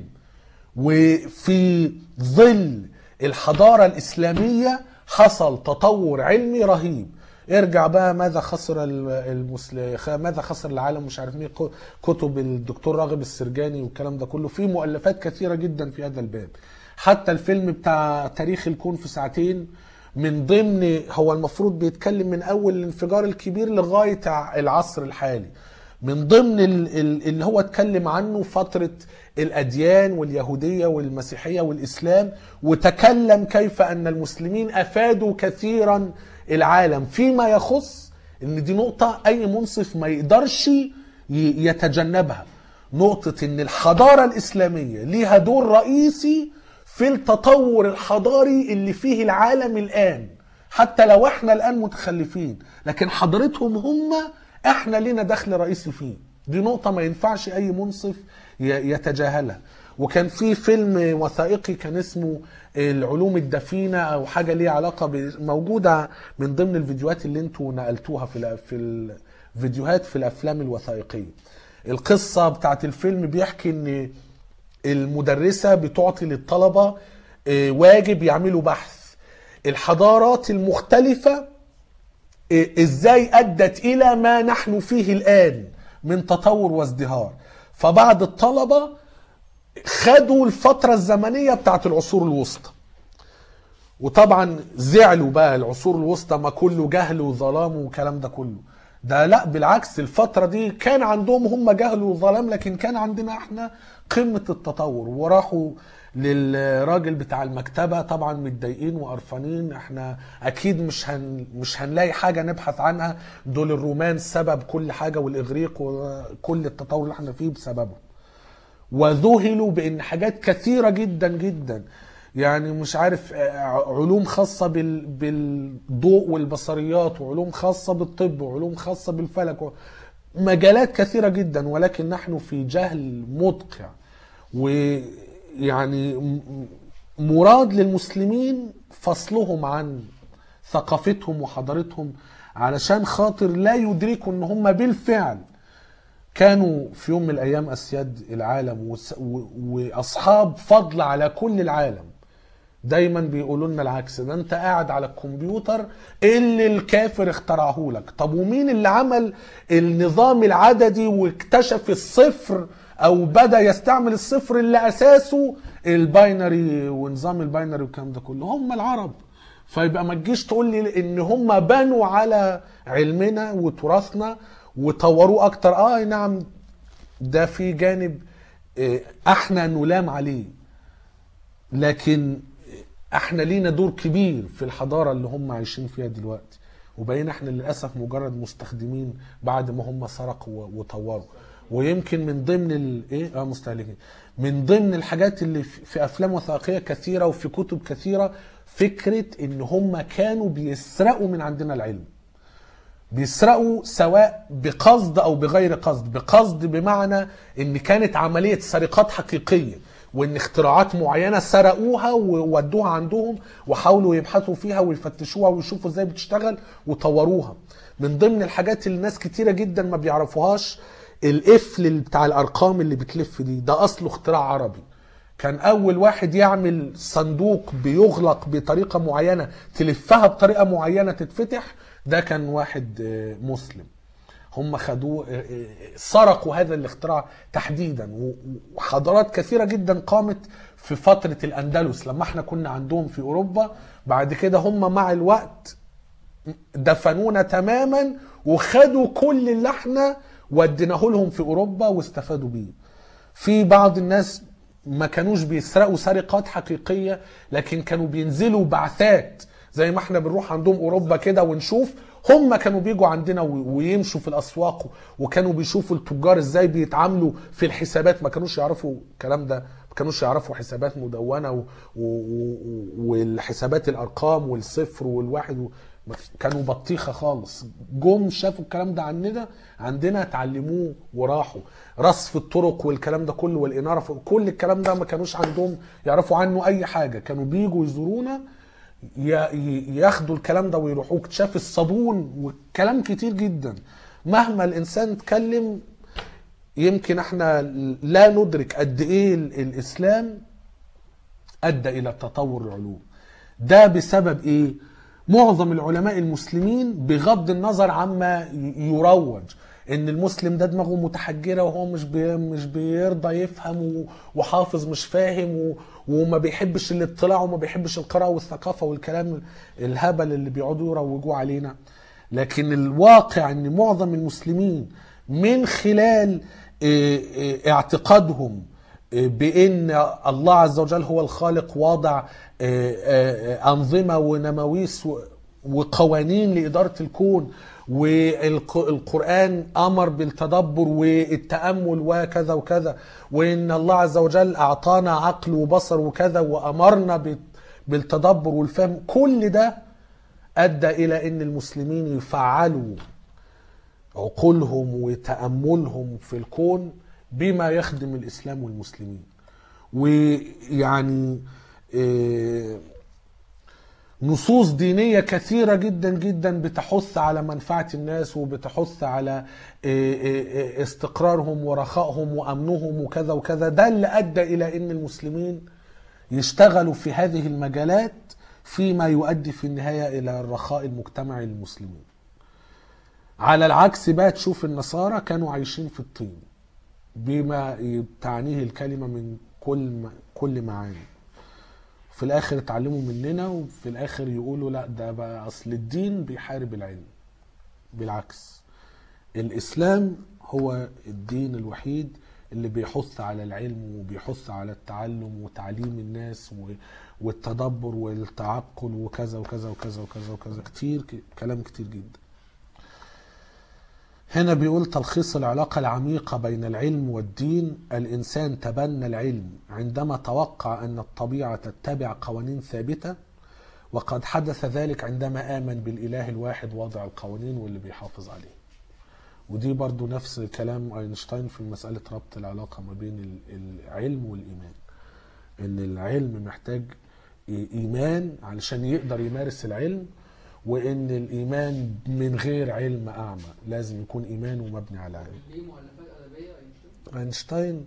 وفي ظل الحضارة الإسلامية حصل تطور علمي رهيب ارجع بقى ماذا خسر المسلم ماذا خسر العالم مش عارف مين ك- كتب الدكتور راغب السرجاني والكلام ده كله في مؤلفات كثيرة جدا في هذا الباب حتى الفيلم بتاع تاريخ الكون في ساعتين من ضمن هو المفروض بيتكلم من اول الانفجار الكبير لغايه ع- العصر الحالي من ضمن ال- ال- اللي هو اتكلم عنه فتره الاديان واليهوديه والمسيحيه والاسلام وتكلم كيف ان المسلمين افادوا كثيرا العالم فيما يخص ان دي نقطه اي منصف ما يقدرش ي- يتجنبها نقطه ان الحضاره الاسلاميه ليها دور رئيسي في التطور الحضاري اللي فيه العالم الآن حتى لو احنا الآن متخلفين لكن حضارتهم هم احنا لينا دخل رئيسي فيه دي نقطة ما ينفعش أي منصف ي- يتجاهلها وكان في فيلم وثائقي كان اسمه العلوم الدفينة او حاجة ليها علاقة ب- موجودة من ضمن الفيديوهات اللي انتوا نقلتوها في الأ- في الفيديوهات في الافلام الوثائقية القصة بتاعت الفيلم بيحكي ان المدرسة بتعطي للطلبة آه، واجب يعملوا بحث الحضارات المختلفة آه، ازاي ادت الى ما نحن فيه الان من تطور وازدهار فبعض الطلبة خدوا الفترة الزمنية بتاعت العصور الوسطى وطبعا زعلوا بقى العصور الوسطى ما كله جهل وظلام والكلام ده كله ده لا بالعكس الفترة دي كان عندهم هم جهل وظلام لكن كان عندنا احنا قمة التطور وراحوا للراجل بتاع المكتبة طبعا متضايقين وقرفانين احنا اكيد مش هن مش هنلاقي حاجة نبحث عنها دول الرومان سبب كل حاجة والاغريق وكل التطور اللي احنا فيه بسببه وذهلوا بان حاجات كثيره جدا جدا يعني مش عارف آه، علوم خاصه بال... بالضوء والبصريات وعلوم خاصه بالطب وعلوم خاصه بالفلك و... مجالات كثيره جدا ولكن نحن في جهل مدقع ويعني م- مراد للمسلمين فصلهم عن ثقافتهم وحضارتهم علشان خاطر لا يدركوا ان هم بالفعل كانوا في يوم من الايام اسياد العالم وس- و- واصحاب فضل على كل العالم دايما بيقولوا لنا العكس ده انت قاعد على الكمبيوتر اللي الكافر اخترعه لك طب ومين اللي عمل النظام العددي واكتشف الصفر او بدا يستعمل الصفر اللي اساسه الباينري ونظام الباينري والكلام ده كله هم العرب فيبقى ما تجيش تقول لي ان هم بنوا على علمنا وتراثنا وطوروه اكتر اه نعم ده في جانب آه، احنا نلام عليه لكن احنا لينا دور كبير في الحضاره اللي هم عايشين فيها دلوقتي وبقينا احنا للاسف مجرد مستخدمين بعد ما هم سرقوا و- وطوروا ويمكن من ضمن الايه اه مستهلكين من ضمن الحاجات اللي في في افلام وثائقيه كثيره وفي كتب كثيره فكره ان هم كانوا بيسرقوا من عندنا العلم بيسرقوا سواء بقصد او بغير قصد بقصد بمعنى ان كانت عمليه سرقات حقيقيه وان اختراعات معينه سرقوها وودوها عندهم وحاولوا يبحثوا فيها ويفتشوها ويشوفوا ازاي بتشتغل وطوروها من ضمن الحاجات اللي ناس كتيره جدا ما بيعرفوهاش القفل اللي بتاع الارقام اللي بتلف دي ده اصله اختراع عربي كان اول واحد يعمل صندوق بيغلق بطريقه معينه تلفها بطريقه معينه تتفتح ده كان واحد آه، مسلم هم خدوه آه، آه، سرقوا هذا الاختراع تحديدا و- وحضارات كثيره جدا قامت في فتره الاندلس لما احنا كنا عندهم في اوروبا بعد كده هم مع الوقت دفنونا تماما وخدوا كل اللي احنا وديناه لهم في اوروبا واستفادوا بيه في بعض الناس ما كانوش بيسرقوا سرقات حقيقيه لكن كانوا بينزلوا بعثات زي ما احنا بنروح عندهم اوروبا كده ونشوف هم كانوا بيجوا عندنا و- ويمشوا في الاسواق وكانوا بيشوفوا التجار ازاي بيتعاملوا في الحسابات ما كانوش يعرفوا الكلام ده ما كانوش يعرفوا حسابات مدونه و... و... و... والحسابات الارقام والصفر والواحد و... كانوا بطيخه خالص جم شافوا الكلام ده عندنا عندنا اتعلموه وراحوا رصف الطرق والكلام ده كله والاناره كل الكلام ده ما كانوش عندهم يعرفوا عنه اي حاجه كانوا بيجوا يزورونا ي- ي- ياخدوا الكلام ده ويروحوا اكتشاف الصابون وكلام كتير جدا مهما الانسان اتكلم يمكن احنا لا ندرك قد ايه ال- الاسلام ادى الى تطور العلوم ده بسبب ايه معظم العلماء المسلمين بغض النظر عما ي- يروج ان المسلم ده دماغه متحجره وهو مش بي مش بيرضى يفهم و- وحافظ مش فاهم و- وما بيحبش الاطلاع وما بيحبش القراءه والثقافه والكلام الهبل اللي بيقعدوا يروجوه علينا لكن الواقع ان معظم المسلمين من خلال إيه، إيه، اعتقادهم بان الله عز وجل هو الخالق واضع آه، آه، انظمه ونماويس و- وقوانين لاداره الكون والقران امر بالتدبر والتامل وكذا وكذا وان الله عز وجل اعطانا عقل وبصر وكذا وامرنا بال- بالتدبر والفهم كل ده ادى الى ان المسلمين يفعلوا عقولهم وتأملهم في الكون بما يخدم الإسلام والمسلمين ويعني آه، نصوص دينية كثيرة جدا جدا بتحث على منفعة الناس وبتحث على آه، آه، آه، استقرارهم ورخائهم وأمنهم وكذا وكذا ده اللي أدى إلى أن المسلمين يشتغلوا في هذه المجالات فيما يؤدي في النهاية إلى الرخاء المجتمعي للمسلمين على العكس بقى تشوف النصارى كانوا عايشين في الطين بما تعنيه الكلمة من كل كل معاني في الاخر اتعلموا مننا وفي الاخر يقولوا لا ده بقى اصل الدين بيحارب العلم بالعكس الاسلام هو الدين الوحيد اللي بيحث على العلم وبيحث على التعلم وتعليم الناس و- والتدبر والتعقل وكذا وكذا وكذا وكذا وكذا كتير ك- كلام كتير جدا هنا بيقول تلخيص العلاقة العميقة بين العلم والدين الإنسان تبنى العلم عندما توقع أن الطبيعة تتبع قوانين ثابتة وقد حدث ذلك عندما آمن بالإله الواحد واضع القوانين واللي بيحافظ عليه ودي برضو نفس كلام أينشتاين في مسألة ربط العلاقة ما بين ال- العلم والإيمان إن العلم محتاج إي- إيمان علشان يقدر يمارس العلم وإن الإيمان من غير علم أعمى لازم يكون إيمان ومبني على علم
ليه مؤلفات ادبيه اينشتاين
اينشتاين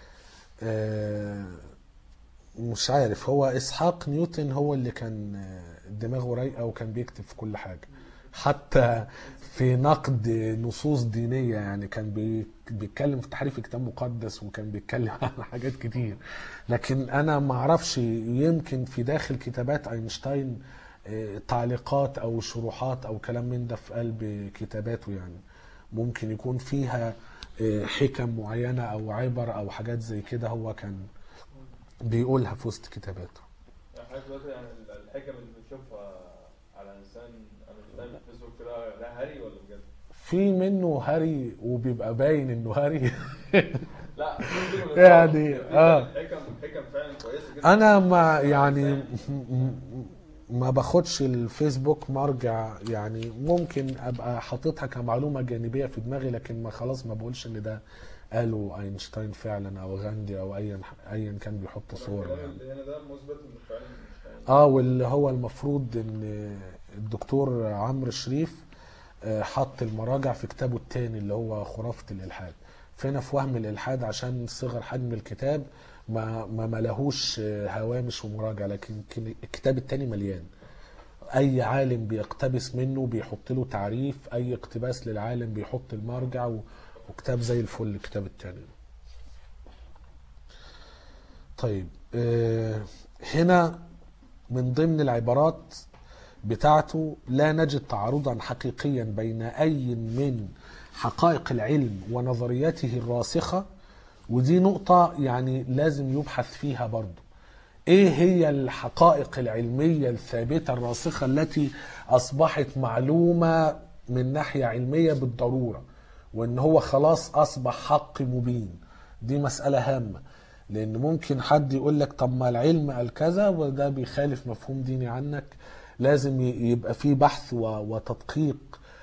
آه، مش عارف هو اسحاق نيوتن هو اللي كان آه، دماغه رايقه وكان بيكتب في كل حاجه حتى في نقد نصوص دينيه يعني كان بي- بيتكلم في تحريف الكتاب المقدس وكان بيتكلم عن حاجات كتير لكن انا ما اعرفش يمكن في داخل كتابات اينشتاين آه، تعليقات او شروحات او كلام من ده في قلب كتاباته يعني ممكن يكون فيها آه، حكم معينة أو عبر أو حاجات زي كده هو كان بيقولها في وسط كتاباته
يعني حضرتك دلوقتي يعني الحكم اللي بنشوفها على انسان انا مش فاهم الفيسبوك كده ده هري ولا بجد؟
في منه هري وبيبقى باين انه هري
لا في منهم
يعني،
في
آه.
حكم حكم فعلا كويسه جدا
انا ما يعني م- م- ما باخدش الفيسبوك مرجع يعني ممكن ابقى حاططها كمعلومه جانبيه في دماغي لكن ما خلاص ما بقولش ان ده قاله اينشتاين فعلا او غاندي او ايا ايا كان بيحط صور
الكلام
يعني
اللي هنا ده مثبت انه فعلا مش
اه واللي هو المفروض ان الدكتور عمرو شريف آه، حط المراجع في كتابه التاني اللي هو خرافة الإلحاد فهنا في وهم الإلحاد عشان صغر حجم الكتاب ما ما ملهوش آه، هوامش ومراجع لكن كن- الكتاب التاني مليان أي عالم بيقتبس منه بيحط له تعريف أي اقتباس للعالم بيحط المرجع و- وكتاب زي الفل الكتاب التاني طيب آه، هنا من ضمن العبارات بتاعته لا نجد تعارضا حقيقيا بين أي من حقائق العلم ونظرياته الراسخة ودي نقطة يعني لازم يبحث فيها برضو ايه هي الحقائق العلمية الثابتة الراسخة التي اصبحت معلومة من ناحية علمية بالضرورة وان هو خلاص اصبح حق مبين دي مسألة هامة لان ممكن حد يقول لك طب ما العلم قال كذا وده بيخالف مفهوم ديني عنك لازم ي- يبقى فيه بحث و- وتدقيق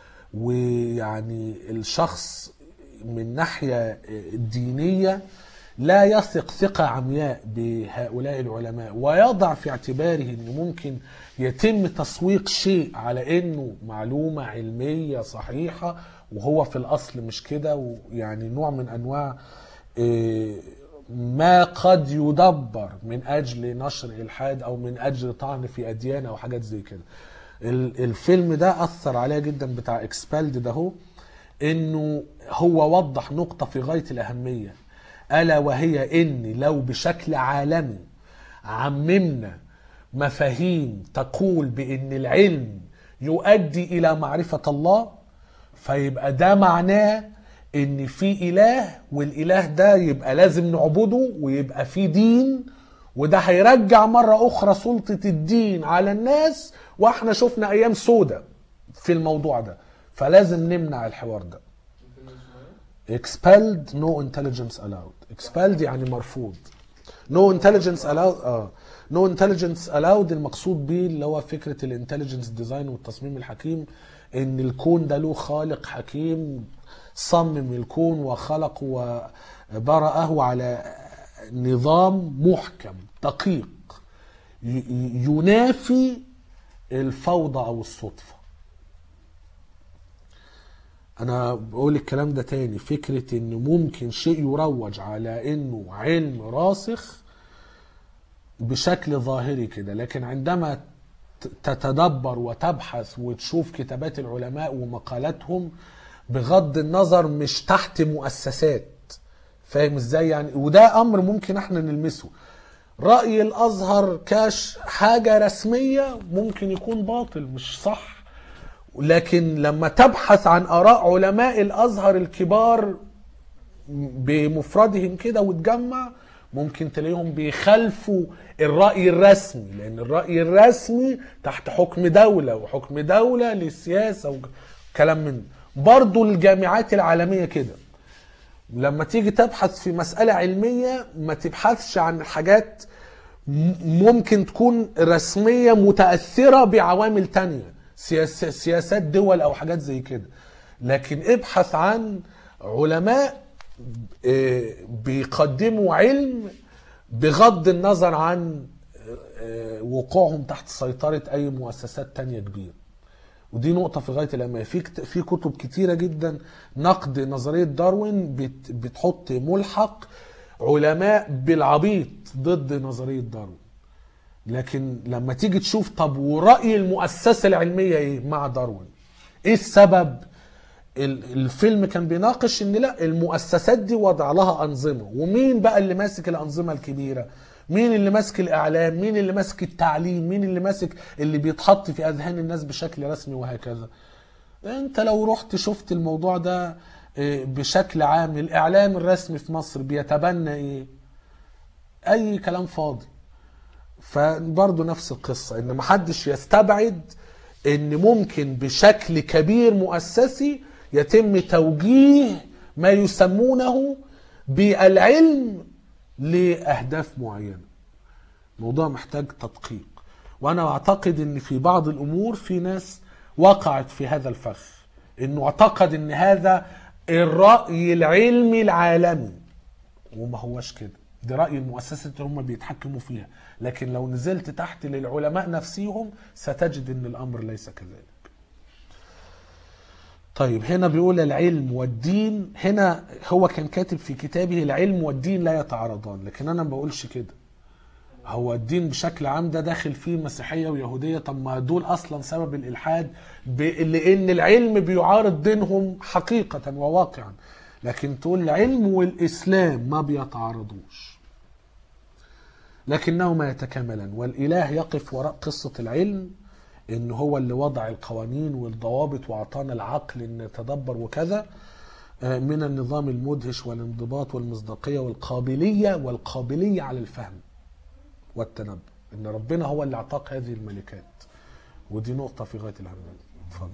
ويعني الشخص من ناحية دينية لا يثق ثقة عمياء بهؤلاء العلماء ويضع في اعتباره انه ممكن يتم تسويق شيء على انه معلومة علمية صحيحة وهو في الاصل مش كده ويعني نوع من انواع إيه، ما قد يدبر من اجل نشر الحاد او من اجل طعن في اديان او حاجات زي كده ال- الفيلم ده اثر عليا جدا بتاع اكسبالد ده هو انه هو وضح نقطة في غاية الاهمية الا وهي ان لو بشكل عالمي عممنا مفاهيم تقول بان العلم يؤدي الى معرفة الله فيبقى ده معناه ان في اله والاله ده يبقى لازم نعبده ويبقى في دين وده هيرجع مرة اخرى سلطة الدين على الناس واحنا شفنا ايام سودة في الموضوع ده فلازم نمنع الحوار ده
الفيلم اسمه ايه؟
expelled no intelligence allowed expelled يعني مرفوض no intelligence allowed اه no intelligence allowed المقصود بيه اللي هو فكرة الانتليجنس ديزاين والتصميم الحكيم ان الكون ده له خالق حكيم صمم الكون وخلقه وبرأه على نظام محكم دقيق ي- ي- ينافي الفوضى او الصدفه انا بقول الكلام ده تاني فكره ان ممكن شيء يروج على انه علم راسخ بشكل ظاهري كده لكن عندما ت- تتدبر وتبحث وتشوف كتابات العلماء ومقالاتهم بغض النظر مش تحت مؤسسات فاهم ازاي يعني وده امر ممكن احنا نلمسه رأي الازهر كاش حاجة رسمية ممكن يكون باطل مش صح لكن لما تبحث عن اراء علماء الازهر الكبار بمفردهم كده وتجمع ممكن تلاقيهم بيخالفوا الرأي الرسمي لأن الرأي الرسمي تحت حكم دولة وحكم دولة للسياسة وكلام من ده. برضو الجامعات العالمية كده لما تيجي تبحث في مسألة علمية ما تبحثش عن حاجات م- ممكن تكون رسمية متأثرة بعوامل تانية سياس- سياسات دول أو حاجات زي كده لكن ابحث عن علماء آه، بيقدموا علم بغض النظر عن آه، وقوعهم تحت سيطرة أي مؤسسات تانية كبيرة ودي نقطة في غاية الأهمية في كت- في كتب كتيرة جدا نقد نظرية داروين بت- بتحط ملحق علماء بالعبيط ضد نظرية داروين لكن لما تيجي تشوف طب ورأي المؤسسة العلمية ايه مع داروين ايه السبب ال- الفيلم كان بيناقش ان لا المؤسسات دي وضع لها انظمه ومين بقى اللي ماسك الانظمه الكبيره مين اللي ماسك الاعلام مين اللي ماسك التعليم مين اللي ماسك اللي بيتحط في اذهان الناس بشكل رسمي وهكذا انت لو رحت شفت الموضوع ده آه، بشكل عام الاعلام الرسمي في مصر بيتبنى ايه اي كلام فاضي فبرضه نفس القصة ان محدش يستبعد ان ممكن بشكل كبير مؤسسي يتم توجيه ما يسمونه بالعلم لأهداف معينة موضوع محتاج تدقيق وانا اعتقد ان في بعض الامور في ناس وقعت في هذا الفخ انه اعتقد ان هذا الرأي العلمي العالمي وما هوش كده دي رأي المؤسسة اللي هم بيتحكموا فيها لكن لو نزلت تحت للعلماء نفسهم ستجد ان الامر ليس كذلك طيب هنا بيقول العلم والدين هنا هو كان كاتب في كتابه العلم والدين لا يتعارضان لكن انا ما بقولش كده هو الدين بشكل عام ده داخل فيه مسيحيه ويهوديه طب ما دول اصلا سبب الالحاد ب- لان العلم بيعارض دينهم حقيقه وواقعا لكن تقول العلم والاسلام ما بيتعارضوش لكنهما يتكاملان والاله يقف وراء قصه العلم ان هو اللي وضع القوانين والضوابط واعطانا العقل ان نتدبر وكذا آه، من النظام المدهش والانضباط والمصداقيه والقابليه والقابليه على الفهم والتنبؤ ان ربنا هو اللي اعطاك هذه الملكات ودي نقطه في غايه الاهميه اتفضل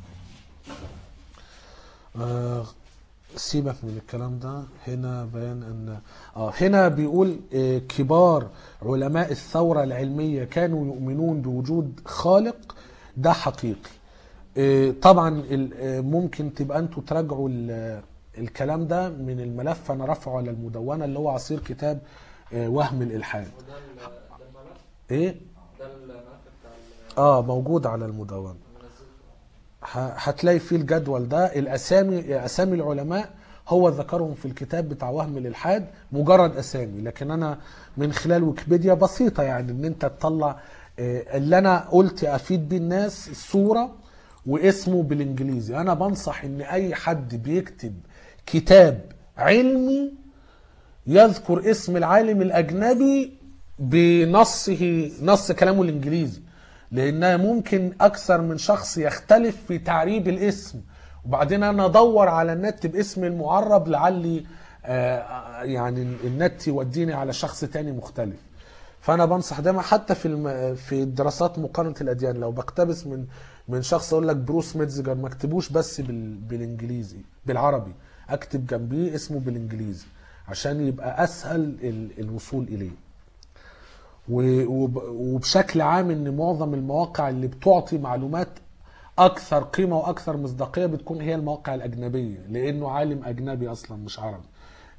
آه سيبك من الكلام ده هنا بيان ان اه هنا بيقول آه كبار علماء الثوره العلميه كانوا يؤمنون بوجود خالق ده حقيقي آه طبعا ال- آه، ممكن تبقى انتوا تراجعوا ال- الكلام ده من الملف انا رافعه على المدونه اللي هو عصير كتاب آه، وهم الالحاد
وده ال- ده الملف
ايه
ده الملف بتاع ال-
اه موجود على المدونه
المنزل
ه- هتلاقي فيه الجدول ده الاسامي اسامي العلماء هو ذكرهم في الكتاب بتاع وهم الالحاد مجرد اسامي لكن انا من خلال ويكيبيديا بسيطه يعني ان انت تطلع آه، اللي انا قلت افيد بيه الناس صوره واسمه بالانجليزي انا بنصح ان اي حد بيكتب كتاب علمي يذكر اسم العالم الاجنبي بنصه نص كلامه الانجليزي لان ممكن اكثر من شخص يختلف في تعريب الاسم وبعدين انا ادور على النت باسم المعرب لعلي آه، يعني النت يوديني على شخص تاني مختلف فانا بنصح دايما حتى في الم... في دراسات مقارنه الاديان لو بقتبس من من شخص اقول لك بروس ميتزجر ما اكتبوش بس بال... بالانجليزي بالعربي اكتب جنبيه اسمه بالانجليزي عشان يبقى اسهل ال... الوصول اليه و- وب- وبشكل عام ان معظم المواقع اللي بتعطي معلومات اكثر قيمه واكثر مصداقيه بتكون هي المواقع الاجنبيه لانه عالم اجنبي اصلا مش عربي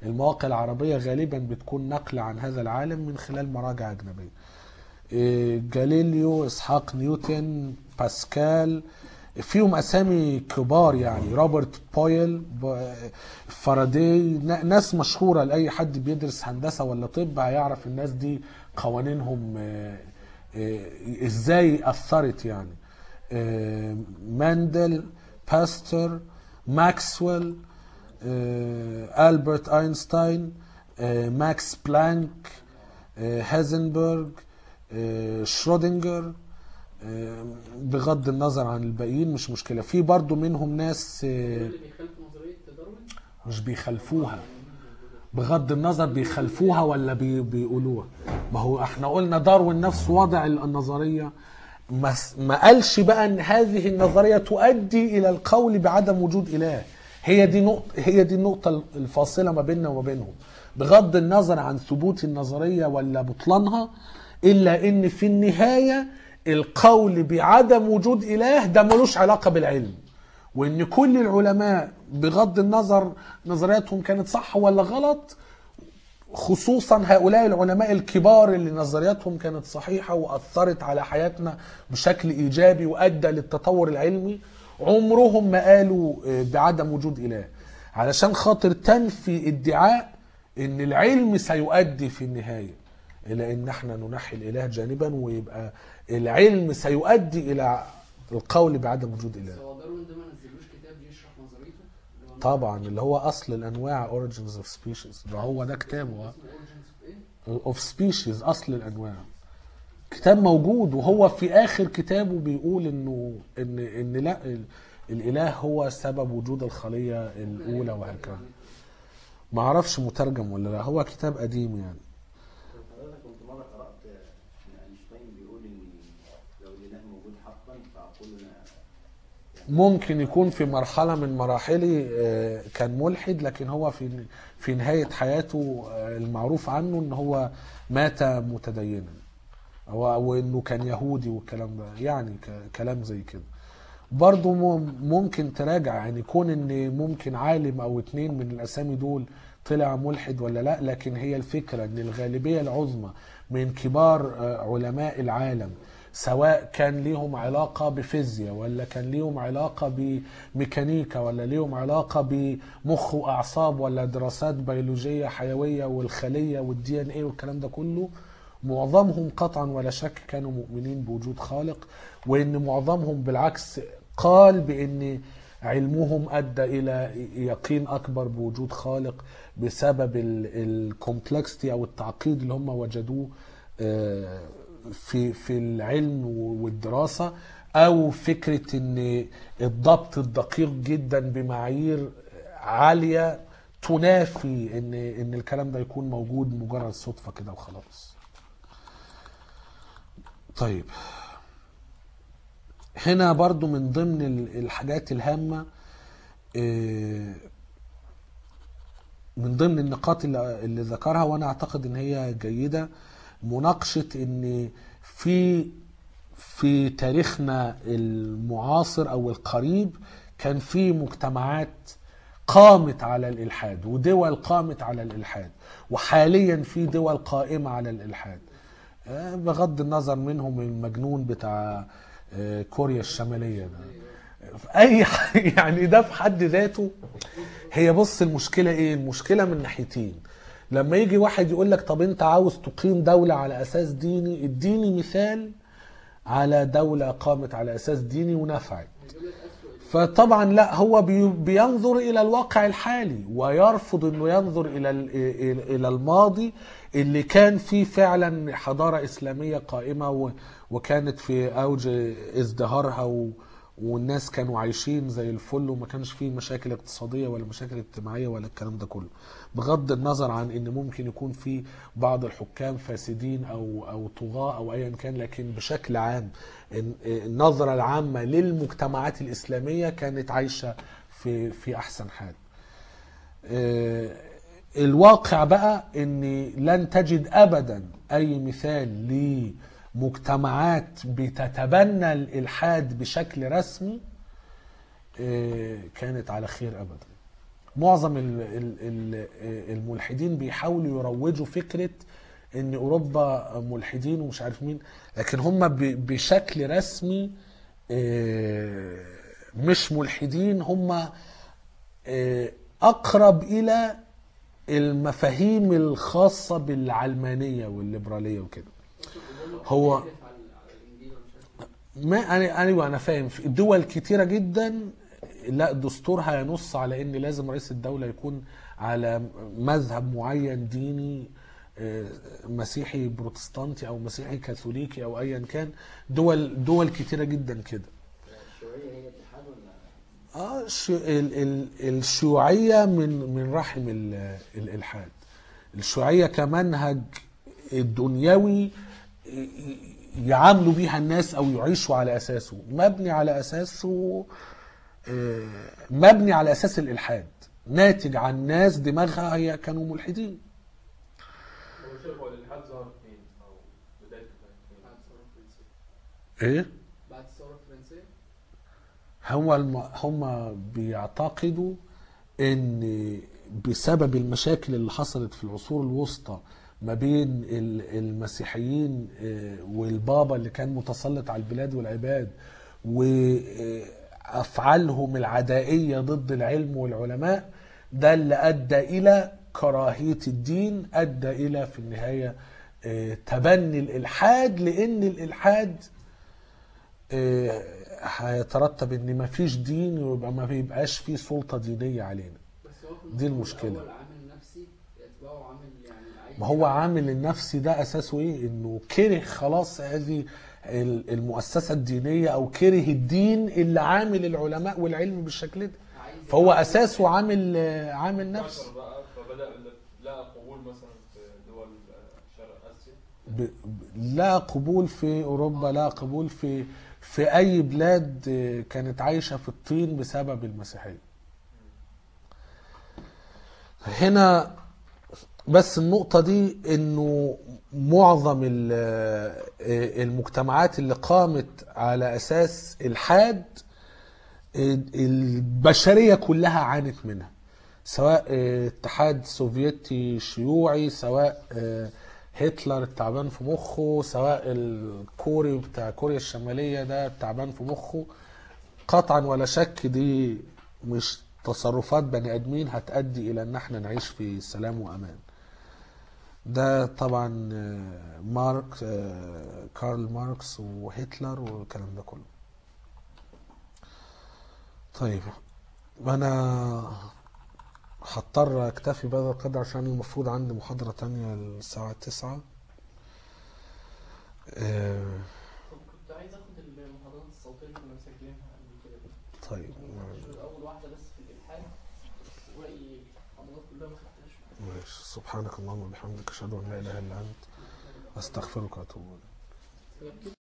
المواقع العربية غالبا بتكون نقل عن هذا العالم من خلال مراجع أجنبية إيه، جاليليو إسحاق نيوتن باسكال فيهم أسامي كبار يعني روبرت بويل ب- فاراداي ن- ناس مشهورة لأي حد بيدرس هندسة ولا طب هيعرف الناس دي قوانينهم آه، آه، ازاي أثرت يعني آه، ماندل باستر ماكسويل آه، ألبرت أينشتاين آه، ماكس بلانك آه، هازنبرج آه، شرودنجر آه، بغض النظر عن الباقيين مش مشكلة في برضو منهم ناس آه،
اللي بيخالفوا نظريه داروين
مش بيخالفوها بغض النظر بيخالفوها ولا بي بيقولوها ما هو احنا قلنا داروين نفسه وضع النظرية ما, س- ما قالش بقى ان هذه النظرية تؤدي الى القول بعدم وجود اله هي دي نقطة هي دي النقطة الفاصلة ما بيننا وما بينهم بغض النظر عن ثبوت النظرية ولا بطلانها الا ان في النهاية القول بعدم وجود اله ده ملوش علاقة بالعلم وان كل العلماء بغض النظر نظرياتهم كانت صح ولا غلط خصوصا هؤلاء العلماء الكبار اللي نظرياتهم كانت صحيحة وأثرت على حياتنا بشكل إيجابي وأدى للتطور العلمي عمرهم ما قالوا آه، بعدم وجود إله علشان خاطر تنفي ادعاء ان العلم سيؤدي في النهاية الى ان احنا ننحي الاله جانبا ويبقى العلم سيؤدي الى القول بعدم وجود اله
بس هو داروين ده ما نزلوش كتاب يشرح نظريته اللي هو
طبعا اللي هو اصل الانواع origins of species ده هو ده كتابه
اسمه Origins of ايه؟
of species اصل الانواع كتاب موجود وهو في اخر كتابه بيقول انه ان ان لا ال- الاله هو سبب وجود الخليه الاولى وهكذا ما اعرفش مترجم ولا لا هو كتاب قديم يعني
حضرتك كنت مرة قرأت إن أينشتاين بيقول إن لو الإله موجود حقا فعقولنا
ممكن يكون في مرحلة من مراحله آه، كان ملحد لكن هو في في نهاية حياته آه، المعروف عنه ان هو مات متدينا او او انه كان يهودي والكلام ده يعني ك- كلام زي كده برضه مم- ممكن تراجع يعني كون ان ممكن عالم او اتنين من الاسامي دول طلع ملحد ولا لا لكن هي الفكرة ان الغالبية العظمى من كبار آه، علماء العالم سواء كان ليهم علاقة بفيزياء ولا كان ليهم علاقة بميكانيكا ولا ليهم علاقة بمخ وأعصاب ولا دراسات بيولوجية حيوية والخلية والدي ان ايه والكلام ده كله معظمهم قطعا ولا شك كانوا مؤمنين بوجود خالق وان معظمهم بالعكس قال بان علمهم ادى الى يقين اكبر بوجود خالق بسبب الكومبلكستي او التعقيد اللي هم وجدوه آه، في في العلم والدراسه او فكره ان الضبط الدقيق جدا بمعايير عاليه تنافي ان ان الكلام ده يكون موجود مجرد صدفه كده وخلاص. طيب هنا برضو من ضمن ال- الحاجات الهامة آه، من ضمن النقاط اللي اللي ذكرها وانا اعتقد ان هي جيدة مناقشة ان في في تاريخنا المعاصر او القريب كان في مجتمعات قامت على الالحاد ودول قامت على الالحاد وحاليا في دول قائمة على الالحاد آه، بغض النظر منهم المجنون بتاع آه، كوريا الشمالية ده في اي ح- يعني ده في حد ذاته هي بص المشكله ايه المشكله من ناحيتين لما يجي واحد يقول لك طب انت عاوز تقيم دوله على اساس ديني اديني مثال على دوله قامت على اساس ديني ونفعت فطبعا لا هو بي- بينظر الى الواقع الحالي ويرفض انه ينظر الى ال- إلى- الى الماضي اللي كان فيه فعلا حضاره اسلاميه قائمه و- وكانت في اوج ازدهارها و والناس كانوا عايشين زي الفل وما كانش فيه مشاكل اقتصاديه ولا مشاكل اجتماعيه ولا الكلام ده كله بغض النظر عن ان ممكن يكون في بعض الحكام فاسدين او او طغاة او ايا كان لكن بشكل عام الن- النظره العامه للمجتمعات الاسلاميه كانت عايشه في في احسن حال آه، الواقع بقى ان لن تجد ابدا اي مثال لمجتمعات بتتبنى الالحاد بشكل رسمي آه، كانت على خير ابدا معظم ال- ال- ال- الملحدين بيحاولوا يروجوا فكره ان اوروبا ملحدين ومش عارف مين لكن هم ب- بشكل رسمي آه، مش ملحدين هم آه، اقرب الى المفاهيم الخاصه بالعلمانيه والليبراليه وكده هو-
بيختلف على على الانجيل ولا مش عارف
ما انا ايوه انا فاهم في دول كتيره جدا لا دستورها ينص على ان لازم رئيس الدوله يكون على مذهب معين ديني آه، مسيحي بروتستانتي او مسيحي كاثوليكي او ايا كان دول دول كتيره جدا كده
الشيوعية هي اتحاد ولا
اه الش- ال- ال- الشيوعيه من من رحم ال- الالحاد الشيوعيه كمنهج دنيوي ي- يعاملوا بيها الناس او يعيشوا على اساسه مبني على اساسه آه، مبني على اساس الالحاد ناتج عن ناس دماغها هي كانوا ملحدين
هو شايف هو الالحاد ظهر فين او بدايته كانت فين؟
بعد الثوره الفرنسيه
ايه
بعد الثوره الفرنسيه
هم الم... هم بيعتقدوا ان بسبب المشاكل اللي حصلت في العصور الوسطى ما بين ال- المسيحيين آه، والبابا اللي كان متسلط على البلاد والعباد وافعالهم العدائيه ضد العلم والعلماء ده اللي ادى الى كراهيه الدين ادى الى في النهايه آه، تبني الالحاد لان الالحاد آه، هيترتب ان مفيش دين ويبقى ما بيبقاش فيه سلطه دينيه علينا
بس هو في
دي
المقام
المشكلة.
الأول عامل نفسي يتبعه عامل يعني عايز
ما هو عامل النفسي ده اساسه ايه انه كره خلاص هذه ال- المؤسسه الدينيه او كره الدين اللي عامل العلماء والعلم بالشكل ده
عايز
فهو
يعمل-
اساسه عامل آه، عامل نفسي
انتشر بقى فبدا لقى قبول مثلا في دول آه، شرق اسيا
ب- ب- لا قبول في اوروبا لا قبول في في اي بلاد آه، كانت عايشه في الطين بسبب المسيحيه هنا بس النقطة دي انه معظم ال- آه، المجتمعات اللي قامت على اساس الحاد آه، البشرية كلها عانت منها سواء آه، اتحاد سوفيتي شيوعي سواء آه، هتلر التعبان في مخه سواء الكوري بتاع كوريا الشمالية ده التعبان في مخه قطعا ولا شك دي مش تصرفات بني ادمين هتؤدي الى ان احنا نعيش في سلام وامان ده طبعا آه، مارك آه، كارل ماركس وهتلر والكلام ده كله طيب انا هضطر اكتفي بهذا القدر عشان المفروض عندي محاضرة تانية الساعة تسعة آه،
كنت عايز اخد المحاضرات الصوتيه اللي كنا مسجلينها قبل كده دي.
طيب
كنت اول واحده بس في الالحاد وباقي المحاضرات كلها ما خدتهاش
ماشي سبحانك اللهم وبحمدك اشهد ان لا اله الا انت استغفرك واتوب اليك
فبكده